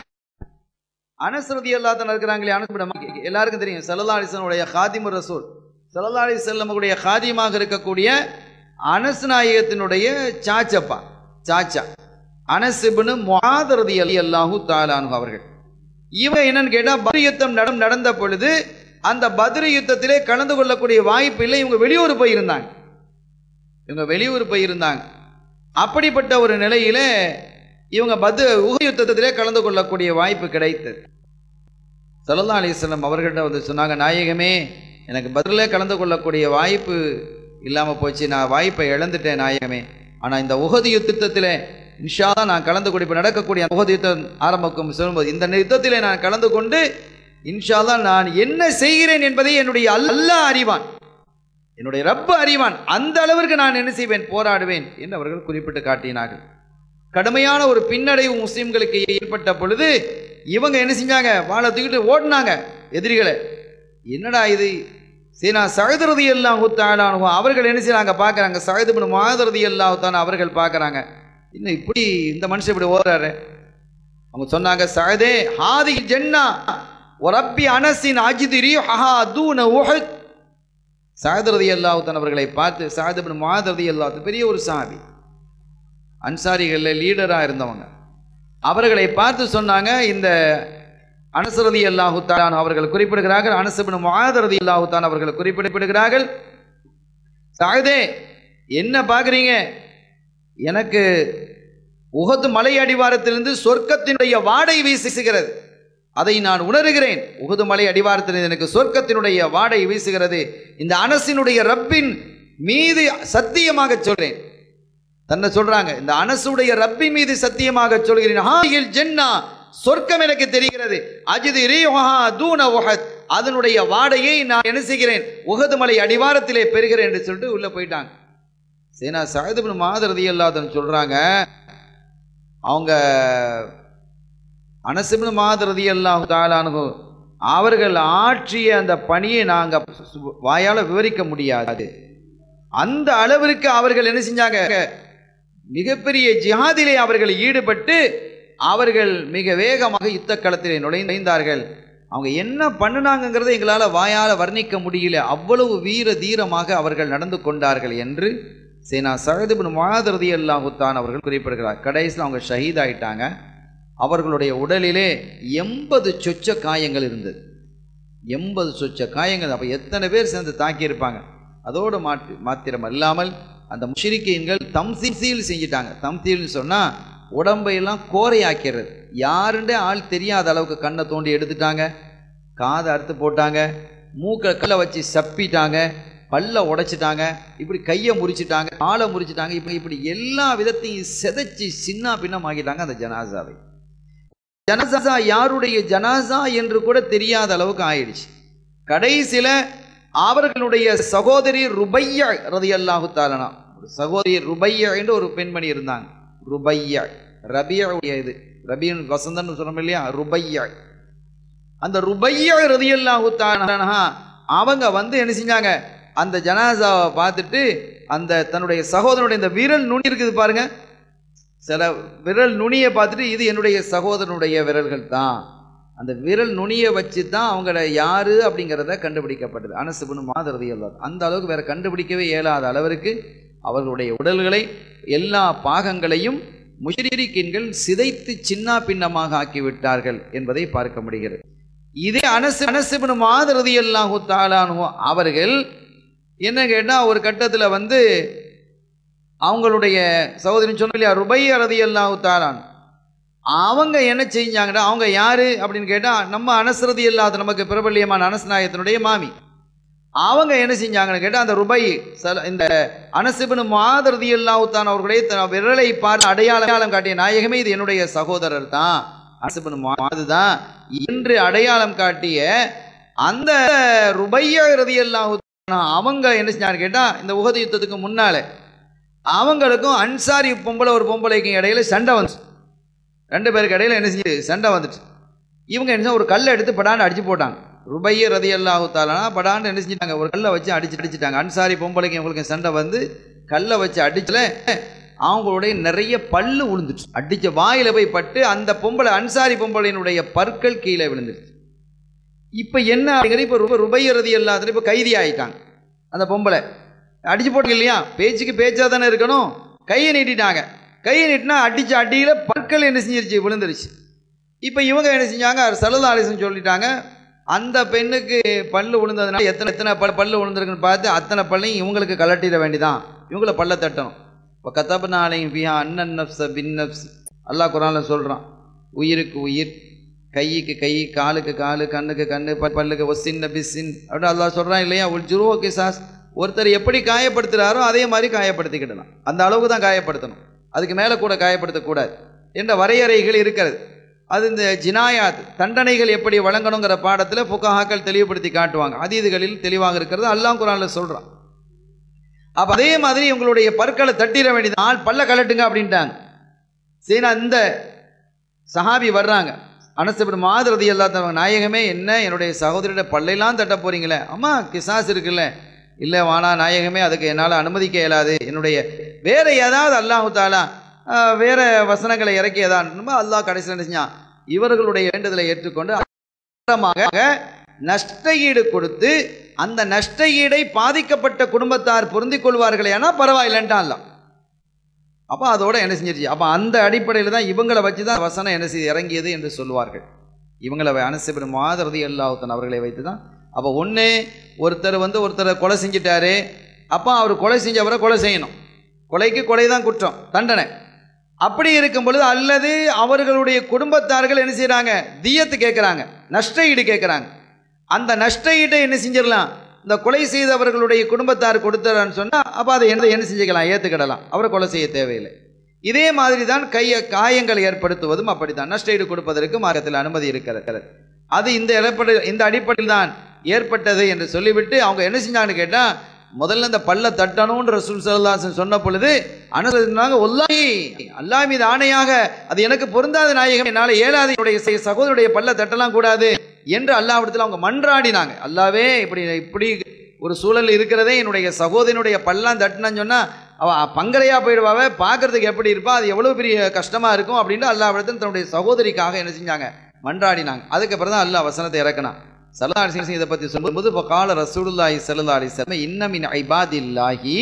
அனஸ் ரலியல்லாஹு தஆலா இருக்கிறாங்களே அனஸ் இப்னு எல்லாருக்கும் தெரியும் ஸல்லல்லாஹு அலைஹி வஸல்லம் காதிமுர் ரசூல் ஸல்லல்லாஹு அலைஹி வஸல்லமுடைய காதிமாக இருக்கக்கூடிய அனஸ் நாயகத்தினுடைய சாச்சப்பா சாச்சா அனஸ் இப்னு முஆத் ரலியல்லாஹு தஆலா அவர்கள் இவங்க என்னன்னு கேட்டா பத்ர் யுத்தம் நடம் நடந்த பொழுது அந்த பத்ர யுத்தத்திலே கலந்து கொள்ளக்கூடிய வாய்ப்பு இல்லை இவங்க வெளியூர் போயிருந்தாங்க இவங்க வெளியூர் போயிருந்தாங்க அப்படிப்பட்ட ஒரு நிலையில இவங்க பத்ர உக யுத்தத்திலே கலந்து கொள்ளக்கூடிய வாய்ப்பு கிடைத்தது சல்லா அலிஸ்லாம் அவர்கள்ட்ட வந்து சொன்னாங்க நாயகமே எனக்கு பதிலே கலந்து கொள்ளக்கூடிய வாய்ப்பு இல்லாமல் போச்சு நான் வாய்ப்பை இழந்துட்டேன் நாயகமே ஆனால் இந்த உகது யுத்தத்தில் இன்ஷா நான் கலந்து கொண்டு இப்போ நடக்கக்கூடிய உகது யுத்தம் ஆரம்பிக்கும் சொல்லும்போது இந்த யுத்தத்திலே நான் கலந்து கொண்டு இன்ஷால்லா நான் என்ன செய்கிறேன் என்பதை என்னுடைய அல்லாஹ் அறிவான் என்னுடைய ரப்பு அறிவான் அந்த அளவிற்கு நான் என்ன செய்வேன் போராடுவேன் என்று அவர்கள் குறிப்பிட்டு காட்டினார்கள் கடுமையான ஒரு பின்னடைவு முஸ்லிம்களுக்கு ஏற்பட்ட பொழுது இவங்க என்ன செஞ்சாங்க வாழை தூக்கிட்டு ஓடினாங்க எதிரிகளை என்னடா இது சரி நான் சகதரதி எல்லாம் ஊத்தாளானுவோ அவர்கள் என்ன செய்யறாங்க பார்க்குறாங்க சகது மாதரதி எல்லாம் ஊத்தான அவர்கள் பார்க்குறாங்க இன்னும் இப்படி இந்த மனுஷன் இப்படி ஓடுறாரு அவங்க சொன்னாங்க சகதே ஹாதி ஜென்னா ஒரப்பி அனசின் அஜிதிரி ஹஹா தூன உஹத் சாதரதி அல்லாஹுத்தன் அவர்களை பார்த்து சாதபின் மாதரதி அல்லாஹ் பெரிய ஒரு சாபி அன்சாரிகளில் லீடராக இருந்தவங்க அவர்களை பார்த்து சொன்னாங்க இந்த அனசரதி அல்லாஹுத்தான் அவர்கள் குறிப்பிடுகிறார்கள் அனசபின் மாதரதி அல்லாஹுத்தான் அவர்கள் குறிப்பிடப்படுகிறார்கள் சாகதே என்ன பார்க்குறீங்க எனக்கு உகது மலை அடிவாரத்திலிருந்து சொர்க்கத்தினுடைய வாடை வீசுகிறது அதை நான் உணர்கிறேன் உகுது மலை அடிவாரத்தில் எனக்கு சொர்க்கத்தினுடைய வாடை வீசுகிறது இந்த அனசினுடைய ரப்பின் மீது சத்தியமாக சொல்றேன் தன்னை சொல்றாங்க இந்த அனசுடைய ரப்பின் மீது சத்தியமாக சொல்கிறேன் ஹாயில் ஜென்னா சொர்க்கம் எனக்கு தெரிகிறது அஜிது ரீஹா தூன உஹத் அதனுடைய வாடையை நான் என்ன செய்கிறேன் உகது மலை அடிவாரத்திலே பெறுகிறேன் என்று சொல்லிட்டு உள்ள போயிட்டாங்க சேனா சகதுபின் மாதரதி அல்லாதன்னு சொல்றாங்க அவங்க அனசிபின் மாதரதி எல்லாம் தாளானு அவர்கள் ஆற்றிய அந்த பணியை நாங்கள் வாயால் விவரிக்க முடியாது அந்த அளவிற்கு அவர்கள் என்ன செஞ்சாங்க மிகப்பெரிய ஜிஹாதிலே அவர்கள் ஈடுபட்டு அவர்கள் மிக வேகமாக யுத்த களத்திலே நுழைந்தார்கள் அவங்க என்ன பண்ணினாங்கிறத எங்களால் வாயால் வர்ணிக்க முடியல அவ்வளவு வீர தீரமாக அவர்கள் நடந்து கொண்டார்கள் என்று சேனா சகதுபின் மாதரதி அல்லாஹுத்தான் அவர்கள் குறிப்பிடுகிறார் கடைசியில் அவங்க ஷஹீத் ஆயிட்டாங்க அவர்களுடைய உடலிலே எண்பது சொச்ச காயங்கள் இருந்தது எண்பது சொச்ச காயங்கள் அப்போ எத்தனை பேர் சேர்ந்து தாக்கியிருப்பாங்க அதோடு மாற்று மாத்திரம் அல்லாமல் அந்த முஷிரிக்கீன்கள் தம்சீல் செஞ்சிட்டாங்க தம்சீல்னு சொன்னால் உடம்பையெல்லாம் கோரையாக்கிறது யாருண்டே ஆள் தெரியாத அளவுக்கு கண்ணை தோண்டி எடுத்துட்டாங்க காதை அறுத்து போட்டாங்க மூக்கை கல்லை வச்சு சப்பிட்டாங்க பல்ல உடைச்சிட்டாங்க இப்படி கையை முறிச்சிட்டாங்க ஆளை முறிச்சிட்டாங்க இப்போ இப்படி எல்லா விதத்தையும் செதைச்சி சின்ன பின்னம் ஆகிட்டாங்க அந்த ஜனாசாவை ஜனாசா யாருடைய ஜனாசா என்று கூட தெரியாத அளவுக்கு ஆயிடுச்சு கடைசியில அவர்களுடைய சகோதரி ருபையா ரதி அல்லாஹு தாலனா சகோதரி ருபையா என்று ஒரு பெண்மணி இருந்தாங்க ருபையா ரபியா இது ரபியன் வசந்தன் சொல்றோம் இல்லையா ருபையா அந்த ருபையா ரதி அல்லாஹு தாலனா அவங்க வந்து என்ன செஞ்சாங்க அந்த ஜனாசாவை பார்த்துட்டு அந்த தன்னுடைய சகோதரனுடைய இந்த விரல் நுனி இருக்குது பாருங்க சில விரல் நுனியை பார்த்துட்டு இது என்னுடைய சகோதரனுடைய விரல்கள் தான் அந்த விரல் நுனியை வச்சு தான் அவங்கள யாரு அப்படிங்கிறத கண்டுபிடிக்கப்பட்டது அனசுபுனு மாதரதி அல்லாது அந்த அளவுக்கு வேற கண்டுபிடிக்கவே இயலாத அளவிற்கு அவர்களுடைய உடல்களை எல்லா பாகங்களையும் முஷரிக்கின்கள் சிதைத்து சின்ன பின்னமாக ஆக்கிவிட்டார்கள் என்பதை பார்க்க முடிகிறது இதே அனசு அனசுபுனு மாதரதி அல்லாஹு தாலானு அவர்கள் என்ன கேட்டால் ஒரு கட்டத்தில் வந்து அவங்களுடைய சகோதரின் சொன்ன இல்லையா ருபை அரதி அல்லாஹு தாலான் அவங்க என்ன செஞ்சாங்கன்னா அவங்க யாரு அப்படின்னு கேட்டா நம்ம அனஸ்ரதி இல்லாத நமக்கு பிரபல்யமான அனஸ்நாயத்தினுடைய மாமி அவங்க என்ன செஞ்சாங்கன்னு கேட்டா அந்த ருபை சல- இந்த அனசிபின் மாதரதி இல்லாவுத்தான் அவர்களுடைய த- விரலை பார்த்து அடையாளம் அடையாளம் காட்டிய நாயகமே இது என்னுடைய சகோதரர் தான் அனசிபின் மாது தான் என்று அடையாளம் காட்டிய அந்த ருபைய ரதி அவங்க என்ன செஞ்சாங்கன்னு கேட்டா இந்த உகது யுத்தத்துக்கு முன்னால அவங்களுக்கும் அன்சாரி பொம்பளை ஒரு பொம்பளைக்கும் இடையில சண்டை வந்துச்சு ரெண்டு பேருக்கு இடையில என்ன செஞ்சு சண்டை வந்துச்சு இவங்க என்ன செஞ்சாங்க, ஒரு கல்லை எடுத்து படான்னு அடிச்சு போட்டாங்க ருபைய ரதி அல்லாஹு தாலானா படான்னு என்ன செஞ்சிட்டாங்க ஒரு கல்லை வச்சு அடிச்சு அடிச்சிட்டாங்க அன்சாரி பொம்பளைக்கு இவங்களுக்கு சண்டை வந்து கல்லை வச்சு அடிச்சல அவங்களுடைய நிறைய பல்லு விழுந்துச்சு அடிச்ச வாயில போய் பட்டு அந்த பொம்பளை அன்சாரி பொம்பளையினுடைய பற்கள் கீழே விழுந்துருச்சு இப்போ என்ன அப்படிங்கிறது இப்போ ரொம்ப ருபைய ரதி அல்லாத இப்போ கைதி ஆயிட்டாங்க அந்த பொம்பளை அடிச்சு போட்டாங்க இல்லையா பேச்சுக்கு பேச்சா தானே இருக்கணும் கையை நீட்டிட்டாங்க கையை நீட்டினா அடிச்ச அடியில் பற்கள் என்ன செஞ்சிருச்சு விழுந்துருச்சு இப்போ இவங்க என்ன செஞ்சாங்க சலதாலிசன் சொல்லிட்டாங்க அந்த பெண்ணுக்கு பல்லு விழுந்ததுனால எத்தனை எத்தனை பல் பல்லு விழுந்திருக்குன்னு பார்த்து அத்தனை பல்லையும் இவங்களுக்கு கலட்டிட வேண்டிதான் இவங்கள பல்ல தட்டணும் இப்போ கத்தபனாலையும் பியா அண்ணன் நப்ச பின் நப்ஸ் அல்லாஹ் குரானில் சொல்கிறான் உயிருக்கு உயிர் கைக்கு கை காலுக்கு காலு கண்ணுக்கு கண்ணு ப- பல்லுக்கு ஒசின் பிசின் அப்படின்னு அல்லாஹ் சொல்கிறான் இல்லையா ஒரு ஜுருவோ கிசாஸ் ஒருத்தர் எப்படி காயப்படுத்துகிறாரோ அதே மாதிரி காயப்படுத்திக்கிடலாம் அந்த அளவுக்கு தான் காயப்படுத்தணும் அதுக்கு மேலே கூட காயப்படுத்தக்கூடாது என்ற வரையறைகள் இருக்கிறது அது இந்த ஜினாயாத் தண்டனைகள் எப்படி வழங்கணுங்கிற பாடத்தில் புகாக்கள் தெளிவுபடுத்தி காட்டுவாங்க அதீதுகளில் தெளிவாக இருக்கிறது அல்லாஹ் குரானில் சொல்கிறான் அப்ப அதே மாதிரி உங்களுடைய பற்களை தட்டிட வேண்டியது ஆள் பல்ல கலட்டுங்க அப்படின்ட்டாங்க சரி இந்த சஹாபி வர்றாங்க அனசபின் மாதிரதி எல்லாத்தவங்க நாயகமே என்ன என்னுடைய சகோதரியோட பல்லையெல்லாம் தட்ட போறீங்களே அம்மா கிசாஸ் இருக்குல்ல இல்லை வானா நாயகமே அதுக்கு என்னால் அனுமதிக்க இயலாது என்னுடைய வேற ஏதாவது அல்லாஹு தாலா ஆஹ், வேற வசனங்களை இறக்கியதான் அல்லாஹ் கடைசியில் என்ன செஞ்சான் இவர்களுடைய வேண்டுதலை ஏற்றுக்கொண்டு அப்புறமாக நஷ்ட ஈடு கொடுத்து அந்த நஷ்ட ஈடை பாதிக்கப்பட்ட குடும்பத்தார் பொருந்திக் கொள்வார்களே ஆனால் பரவாயில்லைன்ட்டான்ல அப்போ அதோட என்ன செஞ்சிருச்சு அப்போ அந்த அடிப்படையில் தான் இவங்களை வச்சு தான் வசனம் என்ன செய்து இறங்கியது என்று சொல்லுவார்கள் இவங்களை அனுசபின் மாதரதி அல்லாஹத்தன் அவர்களை வைத்து தான் அப்போ ஒன்று ஒருத்தர் வந்து ஒருத்தரை கொலை செஞ்சிட்டாரு அப்போ அவர் கொலை செஞ்சவரை கொலை செய்யணும் கொலைக்கு கொலை தான் குற்றம் தண்டனை அப்படி இருக்கும் பொழுது அல்லது அவர்களுடைய குடும்பத்தார்கள் என்ன செய்றாங்க தியத்து கேட்குறாங்க நஷ்ட ஈடு கேட்குறாங்க அந்த நஷ்ட ஈட்டை என்ன செஞ்சிடலாம் இந்த கொலை செய்தவர்களுடைய குடும்பத்தார் கொடுத்தான்னு சொன்னால் அப்போ அதை என்ன என்ன செஞ்சுக்கலாம் ஏற்றுக்கிடலாம் அவரை கொலை செய்ய தேவையில்லை இதே மாதிரி தான் கைய காயங்கள் ஏற்படுத்துவதும் அப்படித்தான் நஷ்ட ஈடு கொடுப்பதற்கு மார்க்கத்தில் அனுமதி இருக்கிறது அது இந்த இடப்படி இந்த அடிப்படையில் தான் ஏற்பட்டது என்று சொல்லிவிட்டு அவங்க என்ன செஞ்சாங்கன்னு கேட்டால் முதல்ல இந்த பல்ல தட்டணும்ன்ற ரசூல் சல்லாசன் சொன்ன பொழுது அனுசரினாங்க ஒல்லாஹி அல்லாஹ் மீது ஆணையாக அது எனக்கு பொருந்தாத நாயகம் என்னால் ஏழாவது என்னுடைய ச- சகோதரருடைய பல்ல தட்டலாம் கூடாது என்று அல்லாவிடத்தில் அவங்க மன்றாடினாங்க அல்லாவே இப்படி இப்படி ஒரு சூழல் இருக்கிறதே என்னுடைய சகோதரனுடைய பல்லாம் தட்டினான்னு சொன்னா அவ பங்கரையா போயிடுவாவே பார்க்கறதுக்கு எப்படி இருப்பா அது எவ்வளவு பெரிய கஷ்டமா இருக்கும் அப்படின்னு அல்லாவிடத்தில் தன்னுடைய சகோதரிக்காக என்ன செஞ்சாங்க மன்றாடினாங்க அதுக்கப்புறம் தான் அல்லாஹ் வசனத்தை இறக்கினான் சல்லா அலிஸ்லாம் இதை பற்றி சொல்லும்போது இப்போ கால ரசூலுல்லாஹி சல்லா அலிஸ்லாம் இன்னமின் ஐபாதில்லாஹி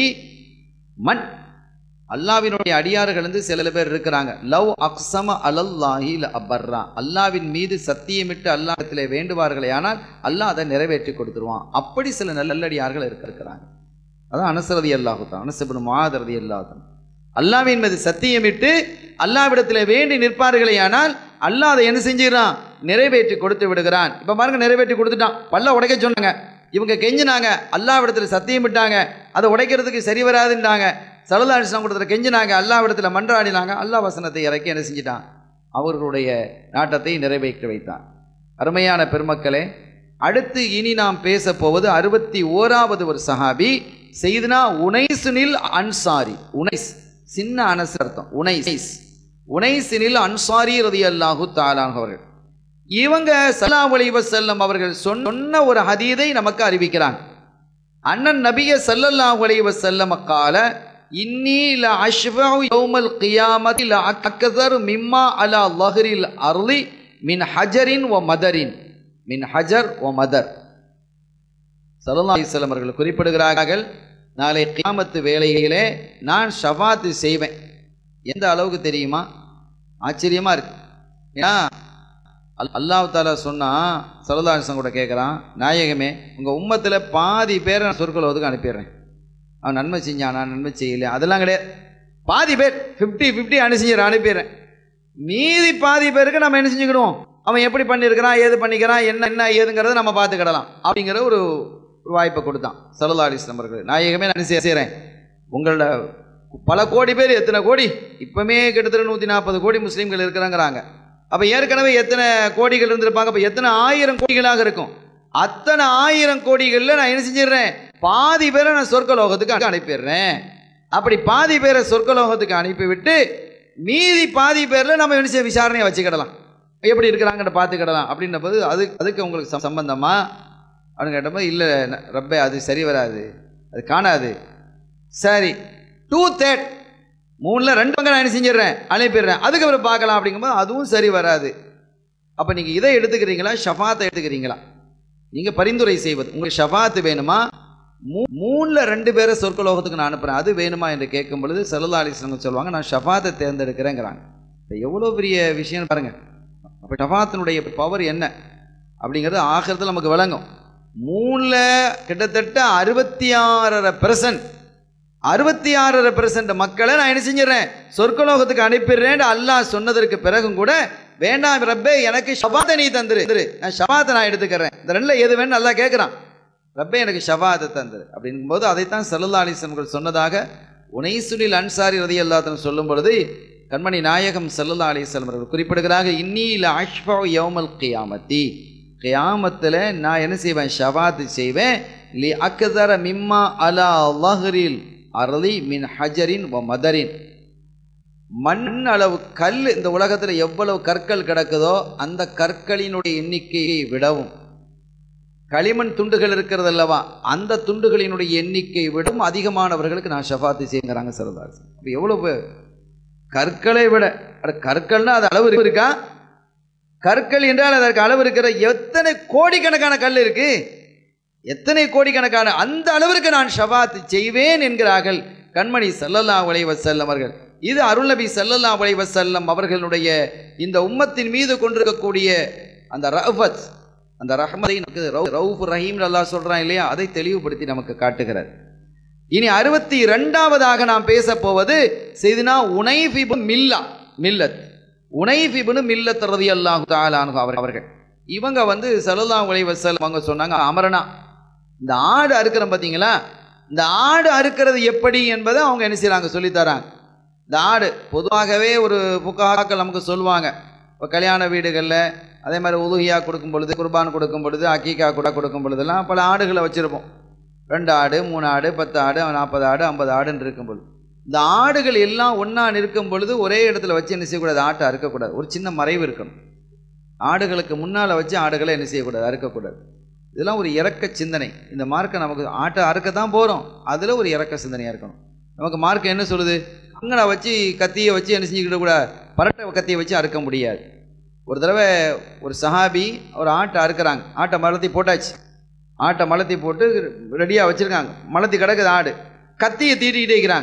மன் அல்லாவினுடைய அடியார்கள் வந்து சில பேர் இருக்கிறாங்க லவ் அக்ஸம அலல்லாஹி அபர்ரா அல்லாவின் மீது சத்தியமிட்டு அல்லாஹ்விடத்திலே வேண்டுவார்களே ஆனால் அல்லாஹ் அதை நிறைவேற்றி கொடுத்துருவான் அப்படி சில நல்லடியார்கள் இருக்க இருக்கிறாங்க அதான் அனசரதி அல்லாஹுதான் அனசபின் மாதரதி அல்லாஹுதான் அல்லாவின் மீது சத்தியமிட்டு அல்லாவிடத்தில் வேண்டி நிற்பார்களே ஆனால் அல்லாஹ் அதை என்ன செஞ்சிடறான் நிறைவேற்றி கொடுத்து விடுகிறான் இப்போ பாருங்க நிறைவேற்றி கொடுத்துட்டான் பல்ல உடைக்க சொன்னாங்க இவங்க கெஞ்சினாங்க அல்லாவிடத்தில் சத்தியமிட்டாங்க அதை உடைக்கிறதுக்கு சரி வராதுன்றாங்க சலதாரிசனம் கொடுத்துல கெஞ்சினாங்க அல்லாவிடத்தில் மன்றாடினாங்க அல்லாஹ் வசனத்தை இறக்கி என்ன செஞ்சிட்டான் அவர்களுடைய நாட்டத்தை நிறைவேற்றி வைத்தான் அருமையான பெருமக்களே அடுத்து இனி நாம் பேச போவது அறுபத்தி ஓராவது ஒரு சஹாபி செய்தனா உனைசுனில் அன்சாரி உனைஸ் சின்ன அனசு அர்த்தம் உனைஸ் உனைசினில் அன்சாரி ரதி அல்லாஹு தாலான் அவர்கள் இவங்க சலாம் அலைஹி வஸல்லம் அவர்கள் சொன்ன ஒரு ஹதீதை நமக்கு அறிவிக்கிறாங்க அண்ணன் நபிய ஸல்லல்லாஹு அலைஹி வஸல்லம் கால இன்னி ல அஷ்ஃபஉ யௌமல் கியாமத்தி ல அக்ஸர் மிம்மா அலா லஹ்ரில் அர்லி மின் ஹஜரின் வ மதரின் மின் ஹஜர் வ மதர் ஸல்லல்லாஹு அலைஹி வஸல்லம் அவர்கள் குறிப்பிடுகிறார்கள் நாளை கியாமத்து வேளையிலே நான் ஷஃபாத்து செய்வேன் எந்த அளவுக்கு தெரியுமா ஆச்சரியமா இருக்கு ஏன்னா அல்- அல்லாஹ் தாலா சொன்னா சரதாசன் கூட கேட்குறான் நாயகமே உங்க உம்மத்துல பாதி பேரை நான் சொற்களோதுக்கு அனுப்பிடுறேன் அவன் நன்மை செஞ்சான் நான் நன்மை செய்யல அதெல்லாம் கிடையாது பாதி பேர் ஃபிஃப்டி ஃபிஃப்டி அனுப்பிச்சிடுறேன் அனுப்பிடுறேன் மீதி பாதி பேருக்கு நம்ம என்ன செஞ்சுக்கிடுவோம் அவன் எப்படி பண்ணியிருக்கிறான் ஏது பண்ணிக்கிறான் என்ன என்ன ஏதுங்கிறத நம்ம பார்த்துக்கிடலாம் அப்படிங்கிற ஒரு ஒரு வாய்ப்பை கொடுத்தான் சல்லா அலிஸ்லாம் அவர்கள் நாயகமே நான் என்ன செய்கிறேன் உங்களோட பல கோடி பேர் எத்தனை கோடி இப்பவுமே கிட்டத்தட்ட நூற்றி நாற்பது கோடி முஸ்லீம்கள் இருக்கிறாங்கிறாங்க அப்போ ஏற்கனவே எத்தனை கோடிகள் இருந்திருப்பாங்க அப்போ எத்தனை ஆயிரம் கோடிகளாக இருக்கும் அத்தனை ஆயிரம் கோடிகளில் நான் என்ன செஞ்சிடுறேன் பாதி பேரை நான் சொர்க்கலோகத்துக்கு அனுப்பிடுறேன் அப்படி பாதி பேரை சொர்க்கலோகத்துக்கு அனுப்பிவிட்டு மீதி பாதி பேரில் நம்ம என்ன செய்ய விசாரணையை வச்சுக்கிடலாம் எப்படி இருக்கிறாங்கன்னு பார்த்துக்கிடலாம் அப்படின்ற போது அது அதுக்கு உங்களுக்கு சம்- சம்பந்தமா அப்படின்னு கேட்டப்போ இல்லை ரப்பே அது சரி வராது அது காணாது சரி டூ தேர்ட் மூணில் ரெண்டு பங்கு நான் என்ன செஞ்சிடுறேன் அனுப்பிடுறேன் அதுக்கப்புறம் பார்க்கலாம் அப்படிங்கும்போது அதுவும் சரி வராது அப்போ நீங்கள் இதை எடுத்துக்கிறீங்களா ஷஃபாத்தை எடுத்துக்கிறீங்களா நீங்கள் பரிந்துரை செய்வது உங்களுக்கு ஷஃபாத்து வேணுமா மூ மூணில் ரெண்டு பேரை சொர்க்கலோகத்துக்கு நான் அனுப்புகிறேன் அது வேணுமா என்று கேட்கும் பொழுது சல்லா அலிஸ்லாம் சொல்லுவாங்க நான் ஷஃபாத்தை தேர்ந்தெடுக்கிறேங்கிறாங்க இப்போ எவ்வளோ பெரிய விஷயம் பாருங்கள் அப்போ ஷஃபாத்தினுடைய பவர் என்ன அப்படிங்கிறது ஆகிறதுல நமக்கு விளங்கும் மூணில் கிட்டத்தட்ட அறுபத்தி ஆறரை பெர்சன்ட் அறுபத்தி ஆறரை பெர்சன்ட் மக்களை நான் என்ன செஞ்சிடறேன் சொர்க்கலோகத்துக்கு அனுப்பிடுறேன் அல்லாஹ் சொன்னதற்கு பிறகும் கூட வேண்டாம் ரப்பே எனக்கு ஷபாத்தை நீ தந்துரு தந்துரு. நான் ஷபாத்தை நான் எடுத்துக்கிறேன் இந்த ரெண்டுல எது வேணும் நல்லா கேட்குறான் ரப்பே எனக்கு ஷபாத்தை தந்துரு அப்படிங்கும்போது அதைத்தான் சல்லல்லா அலிஸ்லம்கள் சொன்னதாக உனைசுனில் அன்சாரி ரதி அல்லாத்தன் சொல்லும் பொழுது கண்மணி நாயகம் சல்லல்லா அலிஸ்லம் அவர்கள் குறிப்பிடுகிறாங்க இன்னில அஷ்பா யௌமல் கியாமத்தி கியாமத்தில் நான் என்ன செய்வேன் ஷபாத்து செய்வேன் லி அக்தர மிம்மா அலா லஹ்ரில் அரளி மின் ஹஜரின் வ மதரின் மண் அளவு கல் இந்த உலகத்தில் எவ்வளவு கற்கள் கிடக்குதோ அந்த கற்களினுடைய எண்ணிக்கையை விடவும் களிமண் துண்டுகள் இருக்கிறது அல்லவா அந்த துண்டுகளினுடைய எண்ணிக்கை விடவும் அதிகமானவர்களுக்கு நான் ஷஃபாத்து செய்யுங்கிறாங்க சரதாஸ் அப்போ எவ்வளவு கற்களை விட அட கற்கள்னா அது அளவு இருக்கா கற்கள் என்றால் அதற்கு அளவு இருக்கிற எத்தனை கோடிக்கணக்கான கல் இருக்கு எத்தனை கோடிக்கணக்கான அந்த அளவிற்கு நான் ஷபாத் செய்வேன் என்கிறார்கள் கண்மணி சல்லல்லா உலை வசல்லம் அவர்கள் இது அருள்நபி சல்லல்லா உலை வசல்லம் அவர்களுடைய இந்த உம்மத்தின் மீது கொண்டிருக்கக்கூடிய அந்த ரஃபத் அந்த ரஹ்மதை நமக்கு ரவு- ரவுஃப் ரஹீம் அல்லாஹ் சொல்றான் இல்லையா அதை தெளிவுபடுத்தி நமக்கு காட்டுகிறார் இனி அறுபத்தி இரண்டாவதாக நாம் பேச போவது செய்தினா உனைஃபிபு மில்லா மில்லத் உனைஃபிபுனு மில்லத் ரதி அல்லாஹு தாலானு அவர் அவர்கள் இவங்க வந்து சல்லல்லாஹு அலைஹி வஸல்லம் அவங்க சொன்னாங்க அமரனா இந்த ஆடு அறுக்கிறோம் பார்த்தீங்களா இந்த ஆடு அறுக்கிறது எப்படி என்பதை அவங்க என்ன செய்றாங்க சொல்லித் தராங்க இந்த ஆடு பொதுவாகவே ஒரு புக்காக்கள் நமக்கு சொல்லுவாங்க இப்போ கல்யாண வீடுகளில் அதே மாதிரி உதுகியா கொடுக்கும் பொழுது குர்பான் கொடுக்கும் பொழுது அக்கீக்கா கூட கொடுக்கும் பொழுதெல்லாம் பல ஆடுகளை வச்சுருப்போம் ரெண்டு ஆடு மூணு ஆடு பத்து ஆடு நாற்பது ஆடு ஐம்பது ஆடுன்னு இருக்கும் பொழுது இந்த ஆடுகள் எல்லாம் ஒன்றா நிற்கும் பொழுது ஒரே இடத்துல வச்சு என்ன செய்யக்கூடாது ஆட்டை அறுக்கக்கூடாது ஒரு சின்ன மறைவு இருக்கணும் ஆடுகளுக்கு முன்னால் வச்சு ஆடுகளை என்ன செய்யக்கூடாது அறுக்கக்கூடாது இதெல்லாம் ஒரு இறக்க சிந்தனை இந்த மார்க்கை நமக்கு ஆட்டை அறுக்க தான் போகிறோம் அதில் ஒரு இறக்க சிந்தனையாக இருக்கணும் நமக்கு மார்க் என்ன சொல்லுது அங்கனை வச்சு கத்தியை வச்சு என்ன செஞ்சுக்கிட்ட கூட பரட்டை கத்தியை வச்சு அறுக்க முடியாது ஒரு தடவை ஒரு சஹாபி ஒரு ஆட்டை அறுக்கிறாங்க ஆட்டை மலத்தி போட்டாச்சு ஆட்டை மலத்தி போட்டு ரெடியாக வச்சுருக்காங்க மலத்தி கிடக்குது ஆடு கத்தியை தீட்டிக்கிட்டே இருக்கிறாங்க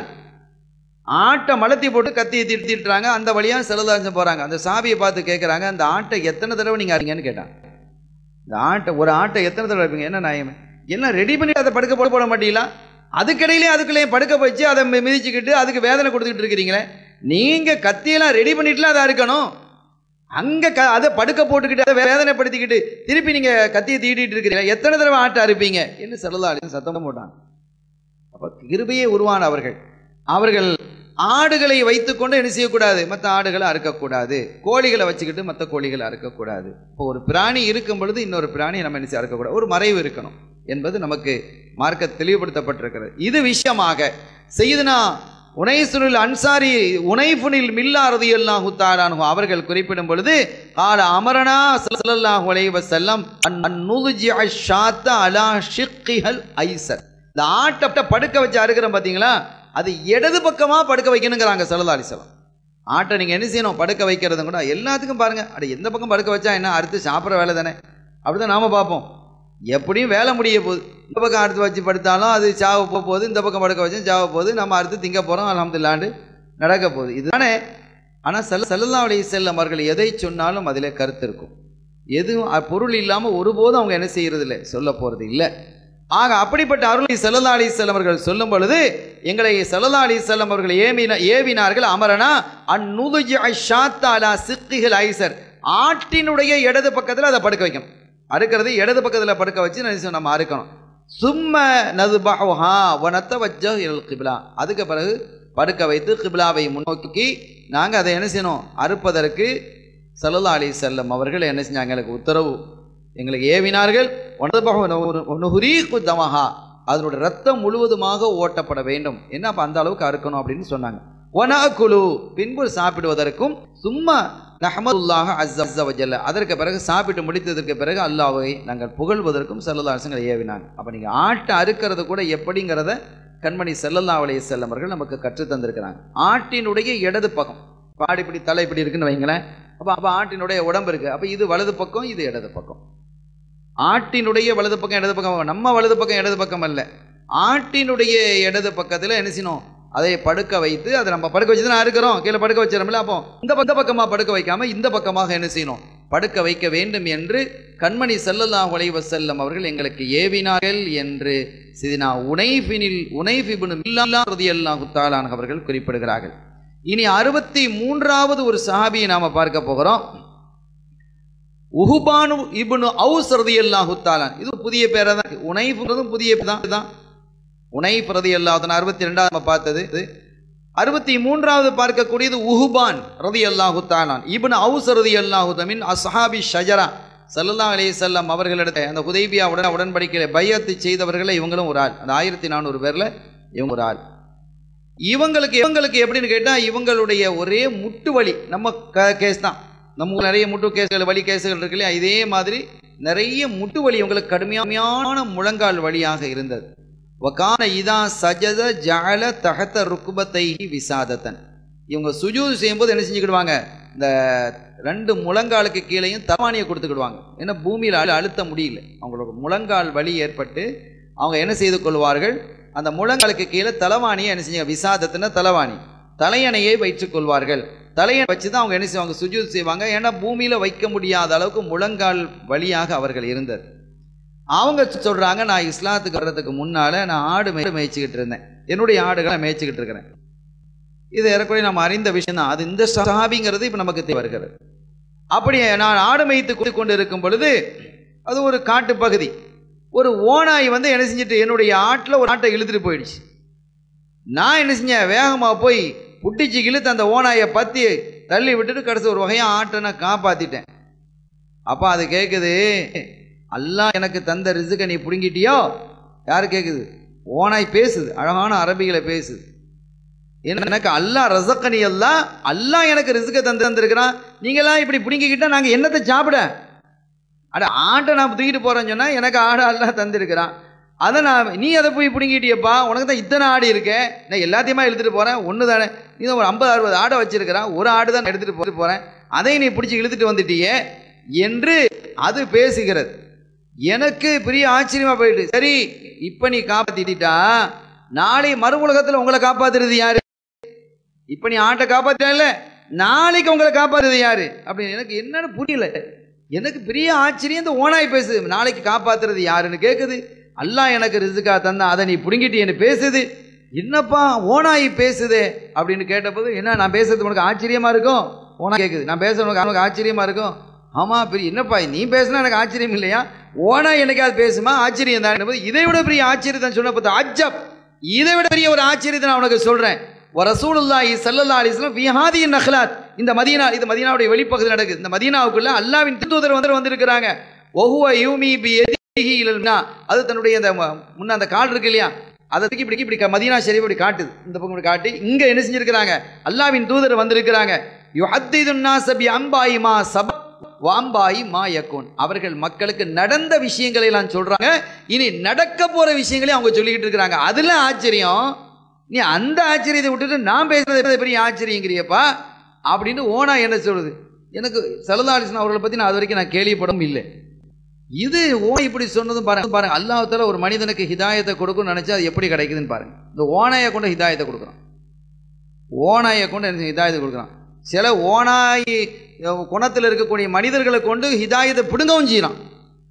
ஆட்டை மலத்தி போட்டு கத்தியை தீட்டி தீட்டுறாங்க அந்த வழியாக செலதாஞ்சம் போகிறாங்க அந்த சாபியை பார்த்து கேட்குறாங்க அந்த ஆட்டை எத்தனை தடவை நீங்கள் அறிங்கன்னு கேட்டாங்க இந்த ஆட்டை ஒரு ஆட்டை எத்தனை தடவை இருப்பீங்க என்ன நியாயம் எல்லாம் ரெடி பண்ணி அதை படுக்க போட போட மாட்டீங்களா அதுக்கிடையிலே அதுக்குள்ளேயும் படுக்க வச்சு அதை மி- மிதிச்சுக்கிட்டு அதுக்கு வேதனை கொடுத்துக்கிட்டு இருக்கிறீங்களே நீங்கள் கத்தியெல்லாம் ரெடி பண்ணிட்டுலாம் அதை அறுக்கணும் அங்கே க அதை படுக்க போட்டுக்கிட்டு அதை வேதனைப்படுத்திக்கிட்டு திருப்பி நீங்கள் கத்தியை தீட்டிட்டு இருக்கிறீங்க எத்தனை தடவை ஆட்டை அறுப்பீங்க என்ன செல்லதாளி சத்தம் போட்டாங்க அப்போ கிருபையே உருவான அவர்கள் அவர்கள் ஆடுகளை வைத்துக்கொண்டு என்ன செய்யக்கூடாது மற்ற ஆடுகளை அறுக்கக்கூடாது கோழிகளை வச்சுக்கிட்டு மற்ற கோழிகளை அறுக்கக்கூடாது இப்போ ஒரு பிராணி இருக்கும் பொழுது இன்னொரு பிராணியை நம்ம என்ன செய்ய அறுக்கக்கூடாது ஒரு மறைவு இருக்கணும் என்பது நமக்கு மார்க்க தெளிவுபடுத்தப்பட்டிருக்கிறது இது விஷயமாக செய்தனா உனைசுனில் அன்சாரி உனைஃபுனில் மில்லாரதி அல்லாஹு தாலானு அவர்கள் குறிப்பிடும் பொழுது கால அமரனா ஸல்லல்லாஹு அலைஹி வஸல்லம் அன் நுதுஜி அஷாத்த அலா ஷிக்கிஹல் ஐசர் இந்த ஆட்டை படுக்க வச்சு அறுக்கிறோம் பார்த்தீங்களா அது இடது பக்கமாக படுக்க வைக்கணுங்கிறாங்க சல்லா அலிசலம் ஆட்டை நீங்கள் என்ன செய்யணும் படுக்க வைக்கிறது கூட எல்லாத்துக்கும் பாருங்க அட எந்த பக்கம் படுக்க வச்சா என்ன அறுத்து சாப்பிட்ற வேலை தானே அப்படிதான் நாம பார்ப்போம் எப்படியும் வேலை முடிய போகுது இந்த பக்கம் அறுத்து வச்சு படுத்தாலும் அது சாவ போக போகுது இந்த பக்கம் படுக்க வச்சும் சாவ போகுது நம்ம அறுத்து திங்க போகிறோம் அலமதுல்லாண்டு நடக்க போகுது இதுதானே ஆனால் செல்ல செல்லல்லா அலைஹி செல்லம் அவர்கள் எதை சொன்னாலும் அதில் கருத்து இருக்கும் எதுவும் அ- பொருள் இல்லாமல் ஒருபோதும் அவங்க என்ன செய்யறது இல்லை சொல்ல போகிறது இல்லை ஆக அப்படிப்பட்ட அருளை செல்லல்லா அலிசல்லம் அவர்கள் சொல்லும் பொழுது எங்களை செல்லல்லா அலிசல்லம் அவர்கள் ஏவின ஏவினார்கள் அமரனா அந்நுதுஜி ஷாத்தா அலா சித்திகள் ஐசர் ஆட்டினுடைய இடது பக்கத்தில் அதை படுக்க வைக்கணும் அறுக்கிறது இடது பக்கத்தில் படுக்க வச்சு என்ன செய்யணும்? நம்ம அறுக்கணும் சும்ம நதுபஹா வனத்த வஜ்ஜ இல் கிபிலா அதுக்கு பிறகு படுக்க வைத்து கிபிலாவை முன்னோக்கி நாங்கள் அதை என்ன செய்யணும் அறுப்பதற்கு சல்லல்லா அலி செல்லம் அவர்கள் என்ன செஞ்சாங்க எனக்கு உத்தரவு எங்களுக்கு ஏவினார்கள் ஒன்பது தமஹா அதனுடைய ரத்தம் முழுவதுமாக ஓட்டப்பட வேண்டும் என்ன அப்ப அந்த அளவுக்கு அறுக்கணும் அப்படின்னு சொன்னாங்க ஒனாக்குலு பின்பு சாப்பிடுவதற்கும் சும்மா நஹமதுல்லாஹ் அஸ்ஸ வஜல்ல அதற்கு பிறகு சாப்பிட்டு முடித்ததற்கு பிறகு அல்லாஹ்வை நாங்கள் புகழ்வதற்கும் செல்லல்லா அரசுங்களை ஏவினாங்க அப்ப நீங்க ஆட்டை அறுக்கிறது கூட எப்படிங்கிறத கண்மணி செல்லல்லா அலைய செல்லவர்கள் நமக்கு கற்றுத் தந்திருக்கிறாங்க ஆட்டினுடைய இடது பக்கம் பாடி இப்படி தலை இப்படி இருக்குன்னு வைங்களேன் அப்ப அப்ப ஆட்டினுடைய உடம்பு இருக்கு அப்ப இது வலது பக்கம் இது இடது பக்கம் ஆட்டினுடைய வலது பக்கம் இடது பக்கம் நம்ம வலது பக்கம் இடது பக்கம் அல்ல ஆட்டினுடைய இடது பக்கத்தில் என்ன செய்யணும் அதை படுக்க வைத்து அதை நம்ம படுக்க வச்சு தான் இருக்கிறோம் கீழே படுக்க வச்சிடறோம்ல அப்போ இந்த இந்த பக்கமாக படுக்க வைக்காம இந்த பக்கமாக என்ன செய்யணும் படுக்க வைக்க வேண்டும் என்று கண்மணி ஸல்லல்லாஹு அலைஹி வஸல்லம் அவர்கள் எங்களுக்கு ஏவினார்கள் என்று சிதினா உனைஃபினில் உனைஃபிபுன் மில்லா ரதியல்லாஹு தஆலான் அவர்கள் குறிப்பிடுகிறார்கள் இனி அறுபத்தி மூன்றாவது ஒரு சஹாபியை நாம பார்க்க போகிறோம் உஹுபானு இப்னு அவுஸ் ரதியல்லாஹு தஆலான் இது புதிய பேரை தான் உனைஃப்ன்றதும் புதிய பேர் தான் இதுதான் உனைஃப் ரதியல்லாஹு அறுபத்தி ரெண்டாவது நம்ம பார்த்தது இது அறுபத்தி மூன்றாவது பார்க்கக்கூடியது உஹுபான் ரதி அல்லாஹு தாலான் இப்னு அவுஸ் ரதி அல்லாஹு தமின் அஸ்ஹாபி ஷஜரா சல்லல்லாஹு அலைஹி வஸல்லம் அவர்களிடத்த அந்த ஹுதைபியா உடன் உடன்படிக்கையில் பையத்தை செய்தவர்களை இவங்களும் ஒரு ஆள் அந்த ஆயிரத்தி நானூறு பேர்ல இவங்க ஒரு ஆள் இவங்களுக்கு இவங்களுக்கு எப்படின்னு கேட்டா இவங்களுடைய ஒரே முட்டு வலி நம்ம கேஸ் தான் நம்ம ஊர்ல நிறைய முட்டு கேஸ்கள் வலி கேஸுகள் இருக்கு இல்லையா இதே மாதிரி நிறைய முட்டு வலி இவங்களுக்கு கடுமையான முழங்கால் வழியாக இருந்தது வகான இதா சஜத ஜஅல தஹத ருக்குபத்தை விசாதத்தன் இவங்க சுஜூது செய்யும்போது என்ன செஞ்சுக்கிடுவாங்க இந்த ரெண்டு முழங்காலுக்கு கீழேயும் தவானியை கொடுத்துக்கிடுவாங்க ஏன்னா பூமியில் அழு அழுத்த முடியல அவங்களோட முழங்கால் வலி ஏற்பட்டு அவங்க என்ன செய்து கொள்வார்கள் அந்த முழங்காலுக்கு கீழே தலவாணியை என்ன செஞ்சாங்க விசாதத்துனா தலவாணி தலையணையை வைத்துக் கொள்வார்கள் தலையணை வச்சு தான் அவங்க என்ன செய்வாங்க சுஜூத் செய்வாங்க ஏன்னா பூமியில் வைக்க முடியாத அளவுக்கு முழங்கால் வழியாக அவர்கள் இருந்தது அவங்க சொல்றாங்க நான் இஸ்லாத்துக்கு வர்றதுக்கு முன்னால நான் ஆடு மே மேய்ச்சிக்கிட்டு இருந்தேன் என்னுடைய ஆடுகளை மேய்ச்சிக்கிட்டு இருக்கிறேன் இது ஏறக்குறைய நம்ம அறிந்த விஷயம் தான் அது இந்த சஹாபிங்கிறது இப்போ நமக்கு தெரிய வருகிறது அப்படி நான் ஆடு மேய்த்து கொண்டு இருக்கும் பொழுது அது ஒரு காட்டு பகுதி ஒரு ஓனாய் வந்து என்ன செஞ்சுட்டு என்னுடைய ஆட்டில் ஒரு ஆட்டை இழுத்துட்டு போயிடுச்சு நான் என்ன செஞ்சேன் வேகமாக போய் புட்டிச்சு இழுத்து அந்த ஓனாயை பற்றி தள்ளி விட்டுட்டு கடைசி ஒரு வகையாக ஆட்டை நான் காப்பாற்றிட்டேன் அப்போ அது கேட்குது அல்லாஹ் எனக்கு தந்த ரிசுக்கை நீ பிடுங்கிட்டியோ யார் கேட்குது ஓனாய் பேசுது அழகான அரபிகளை பேசுது எனக்கு அல்லாஹ் ரசக்கனி எல்லாம் அல்லாஹ் எனக்கு ரிசுக்கை தந்து தந்திருக்கிறான் நீங்களாம் இப்படி பிடுங்கிக்கிட்டா நாங்கள் என்னத்தை சாப்பிட அட ஆட்டை நான் தூக்கிட்டு போகிறேன்னு சொன்னால் எனக்கு ஆடு அல்லாஹ் தந்திருக்கிறான் அதை நான் நீ அதை போய் பிடுங்கிட்டியப்பா உனக்கு தான் இத்தனை ஆடு இருக்கேன் நான் எல்லாத்தையுமா எடுத்துகிட்டு போகிறேன் ஒன்று தானே நீ தான் ஒரு ஐம்பது அறுபது ஆடை வச்சிருக்கிறான் ஒரு ஆடு தான் எடுத்துகிட்டு போட்டு போகிறேன் அதையும் நீ பிடிச்சி இழுத்துட்டு வந்துட்டியே என்று அது பேசுகிறது எனக்கு பெரிய ஆச்சரியமா போயிட்டு சரி இப்ப நீ காப்பாத்திட்டா நாளை மறு உலகத்துல உங்களை காப்பாத்துறது யாரு இப்ப நீ ஆட்டை காப்பாத்தில நாளைக்கு உங்களை காப்பாத்துறது யாரு அப்படின்னு எனக்கு என்னன்னு புரியல எனக்கு பெரிய ஆச்சரியம் இந்த ஓனாய் பேசுது நாளைக்கு காப்பாத்துறது யாருன்னு கேக்குது அல்லாஹ் எனக்கு ரிசுக்கா தந்தா அதை நீ புடுங்கிட்டு பேசுது என்னப்பா ஓனாய் பேசுதே அப்படின்னு கேட்டபோது என்ன நான் பேசுறது உனக்கு ஆச்சரியமா இருக்கும் ஓனா கேக்குது நான் பேசுறது உனக்கு ஆச்சரியமா இருக்கும் ஆமா பெரிய என்னப்பா நீ பேசினா எனக்கு ஆச்சரியம் இல்லையா ஓனா என்னைக்காவது பேசுமா ஆச்சரியம் தான் இதை விட பெரிய ஆச்சரியத்தை சொன்ன பார்த்தா அஜப் இதை விட பெரிய ஒரு ஆச்சரியத்தை நான் உனக்கு சொல்றேன் ரசூலுல்லாஹி ஸல்லல்லாஹு அலைஹி வஸல்லம் விஹாதி நஹ்லாத் இந்த மதீனா இது மதீனாவுடைய வெளிப்பகுதி நடக்குது இந்த மதீனாவுக்குள்ள அல்லாஹ்வின் தூதர் வந்து வந்திருக்கிறாங்க ஒஹுவ யூமி பி யதிஹி இலனா அது தன்னுடைய அந்த முன்ன அந்த கால் இருக்கு இல்லையா அதை தூக்கி இப்படி இப்படி மதீனா ஷெரீஃப் இப்படி காட்டுது இந்த பக்கம் இப்படி காட்டி இங்க என்ன செஞ்சிருக்கிறாங்க அல்லாஹ்வின் தூதர் வந்திருக்கிறாங்க யுஹத்திதுன் நாஸ பி அம்பாயி மா சப வாம்பாயி மாயக்கோன் அவர்கள் மக்களுக்கு நடந்த விஷயங்களை எல்லாம் சொல்றாங்க இனி நடக்க போற விஷயங்களையும் அவங்க சொல்லிக்கிட்டு இருக்கிறாங்க அதுல ஆச்சரியம் நீ அந்த ஆச்சரியத்தை விட்டுட்டு நான் பேசுறது பெரிய ஆச்சரியங்கிறியப்பா அப்படின்னு ஓனா என்ன சொல்லுது எனக்கு சலதாலிசன் அவர்களை பத்தி நான் அது வரைக்கும் நான் கேள்விப்படவும் இல்லை இது ஓனை இப்படி சொன்னதும் பாருங்க பாருங்க அல்லாஹால ஒரு மனிதனுக்கு ஹிதாயத்தை கொடுக்கணும்னு நினைச்சா அது எப்படி கிடைக்குதுன்னு பாருங்க இந்த ஓனாயை கொண்டு ஹிதாயத்தை கொடுக்குறான் ஓனாயை கொண்டு என்ன ஹிதாயத்தை கொடுக்குறான் சில ஓனாய் குணத்தில் இருக்கக்கூடிய மனிதர்களை கொண்டு ஹிதாயத்தை பிடுங்கவும் செய்யலாம்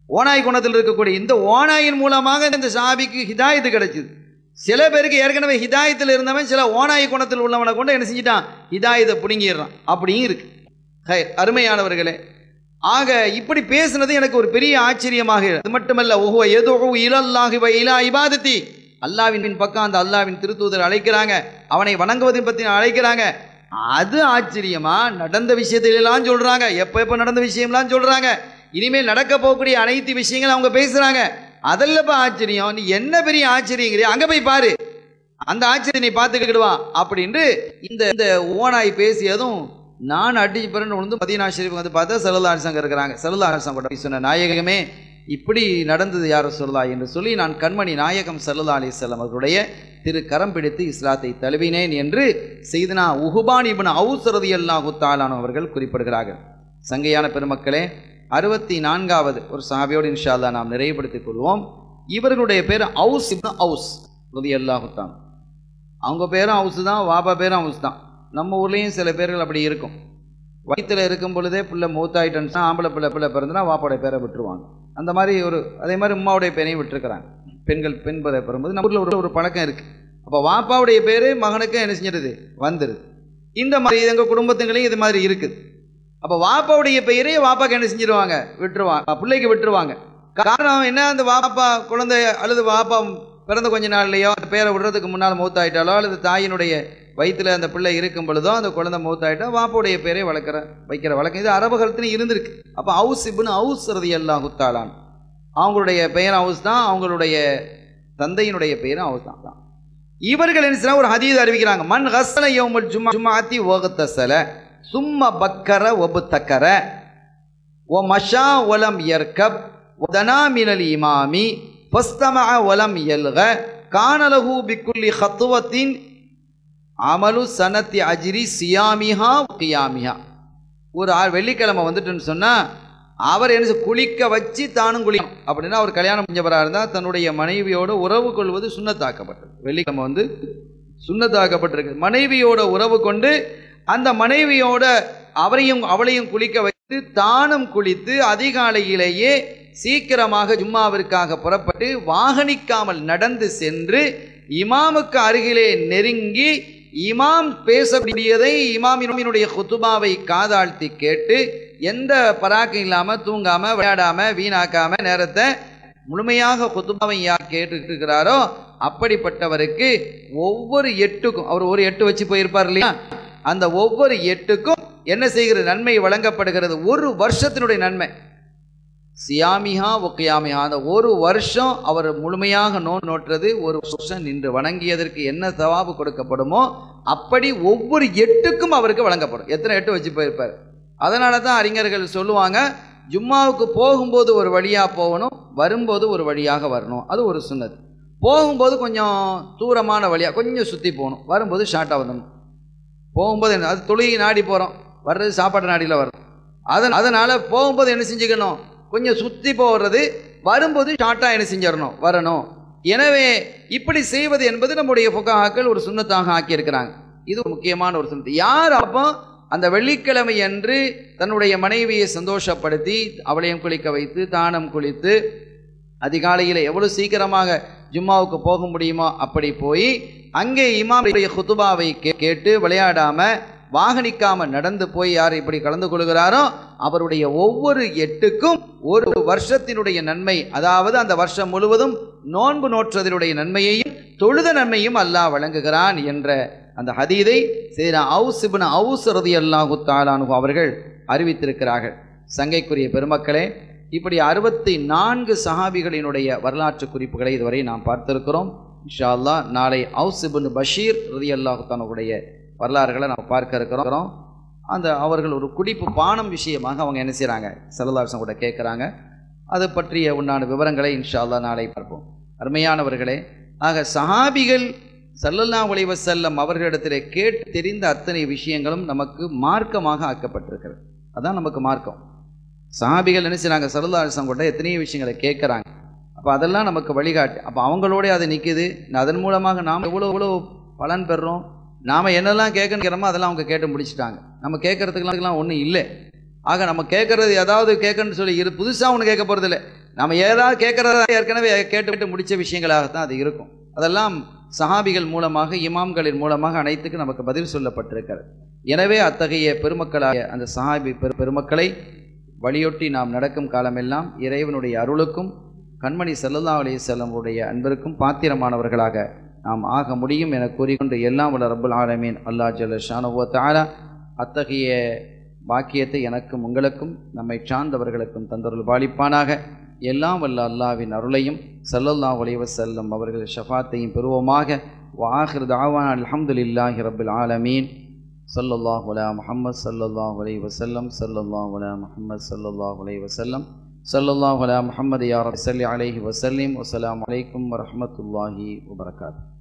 ஓனாய் குணத்தில் இருக்கக்கூடிய இந்த ஓனாயின் மூலமாக இந்த சஹாபிக்கு ஹிதாயத்து கிடைச்சிது சில பேருக்கு ஏற்கனவே ஹிதாயத்தில் இருந்தவன் சில ஓனாய் குணத்தில் உள்ளவனை கொண்டு என்ன செஞ்சிட்டான் ஹிதாயத்தை பிடுங்கிடுறான் அப்படியும் இருக்கு ஹை அருமையானவர்களே ஆக இப்படி பேசுனது எனக்கு ஒரு பெரிய ஆச்சரியமாக இருக்கு. அது மட்டுமல்ல ஓஹோ எதோ இலல்லாஹி வ இலா இபாதத்தி அல்லாவின் பக்கம் அந்த அல்லாவின் திருத்தூதர் அழைக்கிறாங்க அவனை வணங்குவதின் பற்றி அழைக்கிறாங்க அது ஆச்சரியமா நடந்த விஷயத்திலெல்லாம் சொல்றாங்க எப்ப எப்ப நடந்த விஷயம்லாம் சொல்றாங்க இனிமேல் நடக்க போகக்கூடிய அனைத்து விஷயங்களும் அவங்க பேசுறாங்க அதல்லப்ப ஆச்சரியம் நீ என்ன பெரிய ஆச்சரியங்கிறியா அங்க போய் பாரு அந்த ஆச்சரியம் நீ பார்த்துக்கிடுவான் அப்படின்ட்டு இந்த இந்த ஓனாய் பேசியதும் நான் அடிச்சு பிறந்து விழுந்து மதீனா ஷெரீஃப் வந்து பார்த்தா சல்லல்லா அலிசங்க இருக்கிறாங்க சல்லல்லா அலிசங்க கூட சொன்ன நாயகமே இப்படி நடந்தது யார சொல்லா என்று சொல்லி நான் கண்மணி நாயகம் சல்லல்லா அலிசல்லம் அவர்களுடைய திரு கரம் பிடித்து இஸ்லாத்தை தழுவினேன் என்று செய்தனா உஹுபான் இப்னு அவுஸ் ரலியல்லாஹு தாலானு அவர்கள் குறிப்பிடுகிறார்கள் சங்கையான பெருமக்களே அறுபத்தி நான்காவது ஒரு சாபியோடு இன்ஷா அல்லாஹ் நாம் நிறைவுபடுத்திக் கொள்வோம் இவர்களுடைய பேர் அவுஸ் இப்னு அவுஸ் ரலியல்லாஹு தான் அவங்க பேரும் ஹவுஸ் தான் வாப்பா பேரும் ஹவுஸ் தான் நம்ம ஊர்லேயும் சில பேர்கள் அப்படி இருக்கும் வயிற்றுல இருக்கும் பொழுதே பிள்ளை மூத்தாயிட்டன்ஸ்னா ஆம்பளை பிள்ளை பிள்ளை பிறந்துனா வாப்பாவுடைய பேரை விட்டுருவாங்க அந்த மாதிரி ஒரு அதே மாதிரி உம்மாவுடைய பேரையும் விட்டுருக்கிறாங்க பெண்கள் பெண் பேரை பெறும்போது நம்ம ஊரில் ஒரு ஒரு பழக்கம் இருக்குது அப்போ வாப்பாவுடைய பேர் மகனுக்கு என்ன செஞ்சிருது வந்துடுது இந்த மாதிரி எங்கள் குடும்பத்துங்களையும் இது மாதிரி இருக்குது அப்போ வாப்பாவுடைய பெயரே வாப்பாக்கு என்ன செஞ்சிருவாங்க விட்டுருவாங்க பிள்ளைக்கு விட்டுருவாங்க காரணம் என்ன அந்த வாப்பா குழந்தை அல்லது வாப்பா பிறந்த கொஞ்ச நாள்லையோ அந்த பேரை விடுறதுக்கு முன்னால் மூத்தாயிட்டாலோ அல்லது தாயினுடைய வயித்துல அந்த பிள்ளை இருக்கும் பொழுதோ அந்த குழந்தை மூத்தாயிட்டா வாப்பாவுடைய பேரை வளர்க்குற வைக்கிற வழக்கம் இது அரபு காலத்துலையும் இருந்திருக்கு அப்போ ஹவுஸ் இப்னு ஹவுஸ் ரதி எல்லாம் குத்தாலான் அவங்களுடைய பெயர் ஹவுஸ் தான் அவங்களுடைய தந்தையினுடைய பெயரும் ஹவுஸ் தான் தான் இவர்கள் என்ன செய்றாங்க? ஒரு ஹதீஸ் அறிவிக்கிறாங்க மண் ஹஸ்ல யௌமுல் ஜும்மா ஜும்மாத்தி ஓகத்தசல சும்ம பக்கர ஒபுத்தக்கர ஒ மஷா ஒலம் யர்கப் ஒதனா மினல் இமாமி ஃபஸ்தமஅ ஒலம் யல்க கானலஹு பிக்குல்லி ஹத்துவத்தின் அமலு சனத்தி அஜ்ரி சியாமிஹா கியாமிஹா ஒரு ஆள் வெள்ளிக்கிழமை வந்துட்டுன்னு சொன்னா அவர் என்ன செய்ய- குளிக்க வச்சு தானும் குளிக்கணும் அப்படின்னா அவர் கல்யாணம் செஞ்சவராக இருந்தால் தன்னுடைய மனைவியோட உறவு கொள்வது சுண்ணத்தாக்கப்பட்டது வெள்ளிக்கிழமை வந்து சுண்ணத்தாக்கப்பட்டிருக்கு மனைவியோட உறவு கொண்டு அந்த மனைவியோட அவரையும் அவளையும் குளிக்க வைத்து தானும் குளித்து அதிகாலையிலேயே சீக்கிரமாக ஜும்மாவிற்காக புறப்பட்டு வாகனிக்காமல் நடந்து சென்று இமாமுக்கு அருகிலே நெருங்கி இமாம் பேசக்கூடியதை இமாமினுடைய குத்துபாவை காதாழ்த்தி கேட்டு எந்த பராக்கும் இல்லாம தூங்காம விளையாடாம வீணாக்காம நேரத்தை முழுமையாக குத்துபாவை யார் கேட்டுட்டு இருக்கிறாரோ அப்படிப்பட்டவருக்கு ஒவ்வொரு எட்டுக்கும் அவர் ஒரு எட்டு வச்சு போயிருப்பார் இல்லையா அந்த ஒவ்வொரு எட்டுக்கும் என்ன செய்கிறது நன்மை வழங்கப்படுகிறது ஒரு வருஷத்தினுடைய நன்மை சியாமிஹா ஒக்கியாமிஹா அந்த ஒரு வருஷம் அவர் முழுமையாக நோ நோட்டுறது ஒரு வருஷம் நின்று வணங்கியதற்கு என்ன தவாபு கொடுக்கப்படுமோ அப்படி ஒவ்வொரு எட்டுக்கும் அவருக்கு வழங்கப்படும் எத்தனை எட்டு வச்சு போயிருப்பார் அதனால தான் அறிஞர்கள் சொல்லுவாங்க ஜும்மாவுக்கு போகும்போது ஒரு வழியாக போகணும் வரும்போது ஒரு வழியாக வரணும் அது ஒரு சுன்னது போகும்போது கொஞ்சம் தூரமான வழியாக கொஞ்சம் சுற்றி போகணும் வரும்போது ஷார்ட்டாக வந்துடணும் போகும்போது என்ன அது தொழுகை நாடி போகிறோம் வர்றது சாப்பாட்டு நாடியில் வரும் அதன் அதனால் போகும்போது என்ன செஞ்சுக்கணும் கொஞ்சம் சுற்றி போகிறது வரும்போது ஷார்ட்டாக என்ன செஞ்சிடணும் வரணும் எனவே இப்படி செய்வது என்பது நம்முடைய புகாக்கள் ஒரு சுண்ணத்தாக ஆக்கியிருக்கிறாங்க இது ஒரு முக்கியமான ஒரு சுண்ணத்து யார் அப்போ அந்த வெள்ளிக்கிழமை அன்று தன்னுடைய மனைவியை சந்தோஷப்படுத்தி அவளையும் குளிக்க வைத்து தானம் குளித்து அதிகாலையில் எவ்வளவு சீக்கிரமாக ஜும்மாவுக்கு போக முடியுமோ அப்படி போய் அங்கே இமாமுடைய குத்துபாவை கே- கேட்டு விளையாடாம வாகனிக்காம நடந்து போய் யார் இப்படி கலந்து கொள்கிறாரோ அவருடைய ஒவ்வொரு எட்டுக்கும் ஒரு வருஷத்தினுடைய நன்மை அதாவது அந்த வருஷம் முழுவதும் நோன்பு நோற்றதனுடைய நன்மையையும் தொழுத நன்மையும் அல்லாஹ் வழங்குகிறான் என்ற அந்த ஹதீதை செய்த அவுஸ் இப்னு அவுஸ் ரதி அல்லாஹு தாலானு அவர்கள் அறிவித்திருக்கிறார்கள் சங்கைக்குரிய பெருமக்களே இப்படி அறுபத்தி நான்கு சஹாபிகளினுடைய வரலாற்று குறிப்புகளை இதுவரை நாம் பார்த்திருக்கிறோம் இன்ஷா அல்லாஹ் நாளை அவுஸ் இப்னு பஷீர் ரதி அல்லாஹு தானுடைய வரலாறுகளை நாம் பார்க்க இருக்கிறோம் அந்த அவர்கள் ஒரு குடிப்பு பானம் விஷயமாக அவங்க என்ன செய்கிறாங்க செல்லதாசன் கூட கேட்குறாங்க அது பற்றிய உண்டான விவரங்களை இன்ஷா அல்லாஹ் நாளை பார்ப்போம் அருமையானவர்களே ஆக சஹாபிகள் ஸல்லல்லாஹு அலைஹி வஸல்லம் அவர்களிடத்திலே கேட்டு தெரிந்த அத்தனை விஷயங்களும் நமக்கு மார்க்கமாக ஆக்கப்பட்டிருக்கிறது அதான் நமக்கு மார்க்கம் சஹாபிகள் என்ன செய்றாங்க சல்லல்லாஹு அலைஹி வஸல்லம் கூட எத்தனையோ விஷயங்களை கேட்குறாங்க அப்போ அதெல்லாம் நமக்கு வழிகாட்டு அப்போ அவங்களோட அது நிற்குது அதன் மூலமாக நாம் எவ்வளோ எவ்வளோ பலன் பெறுறோம் நாம் என்னெல்லாம் கேட்கணுங்கிறோமோ அதெல்லாம் அவங்க கேட்டு முடிச்சிட்டாங்க நம்ம கேட்கறதுக்கெல்லாம் ஒன்றும் இல்லை ஆக நம்ம கேட்கறது ஏதாவது கேட்கணும்னு சொல்லி இரு புதுசாக ஒன்று கேட்க போகிறது இல்லை நம்ம ஏதாவது கேட்கறதா ஏற்கனவே கேட்டு முடிச்ச விஷயங்களாகத்தான் அது இருக்கும் அதெல்லாம் சஹாபிகள் மூலமாக இமாம்களின் மூலமாக அனைத்துக்கும் நமக்கு பதில் சொல்லப்பட்டிருக்கிறது எனவே அத்தகைய பெருமக்களாக அந்த சஹாபி பெரு பெருமக்களை வழியொட்டி நாம் நடக்கும் காலமெல்லாம் இறைவனுடைய அருளுக்கும் கண்மணி செல்லல்லா அலைஹி செல்லமுடைய அன்பிற்கும் பாத்திரமானவர்களாக நாம் ஆக முடியும் என கூறிக்கொண்டு எல்லாம் உள்ள ரப்புல் ஆலமீன் அல்லா ஜல்ல ஷானுவோ தாலா அத்தகைய பாக்கியத்தை எனக்கும் உங்களுக்கும் நம்மை சார்ந்தவர்களுக்கும் தந்தருள் பாலிப்பானாக எல்லாம் வல்ல அல்லாவின் அருளையும் சல்லல்லா உலைவ செல்லும் அவர்கள் ஷஃபாத்தையும் பெறுவோமாக வாஹிர் தாவான் அல்ஹம்துலில்லாஹி ரப்பில் ஆலமீன் சல்லல்லாஹு அலா முஹம்மது சல்லல்லாஹு அலைஹி வஸல்லம் சல்லல்லாஹு அலா முஹம்மது சல்லல்லாஹு அலைஹி வஸல்லம் சல்லல்லாஹு அலா முஹம்மது யா ரப்பி ஸல்லி அலைஹி வஸல்லிம் வஸ்ஸலாமு அலைக்கும் வரஹ்மத்துல்லாஹி வபரகாத்துஹு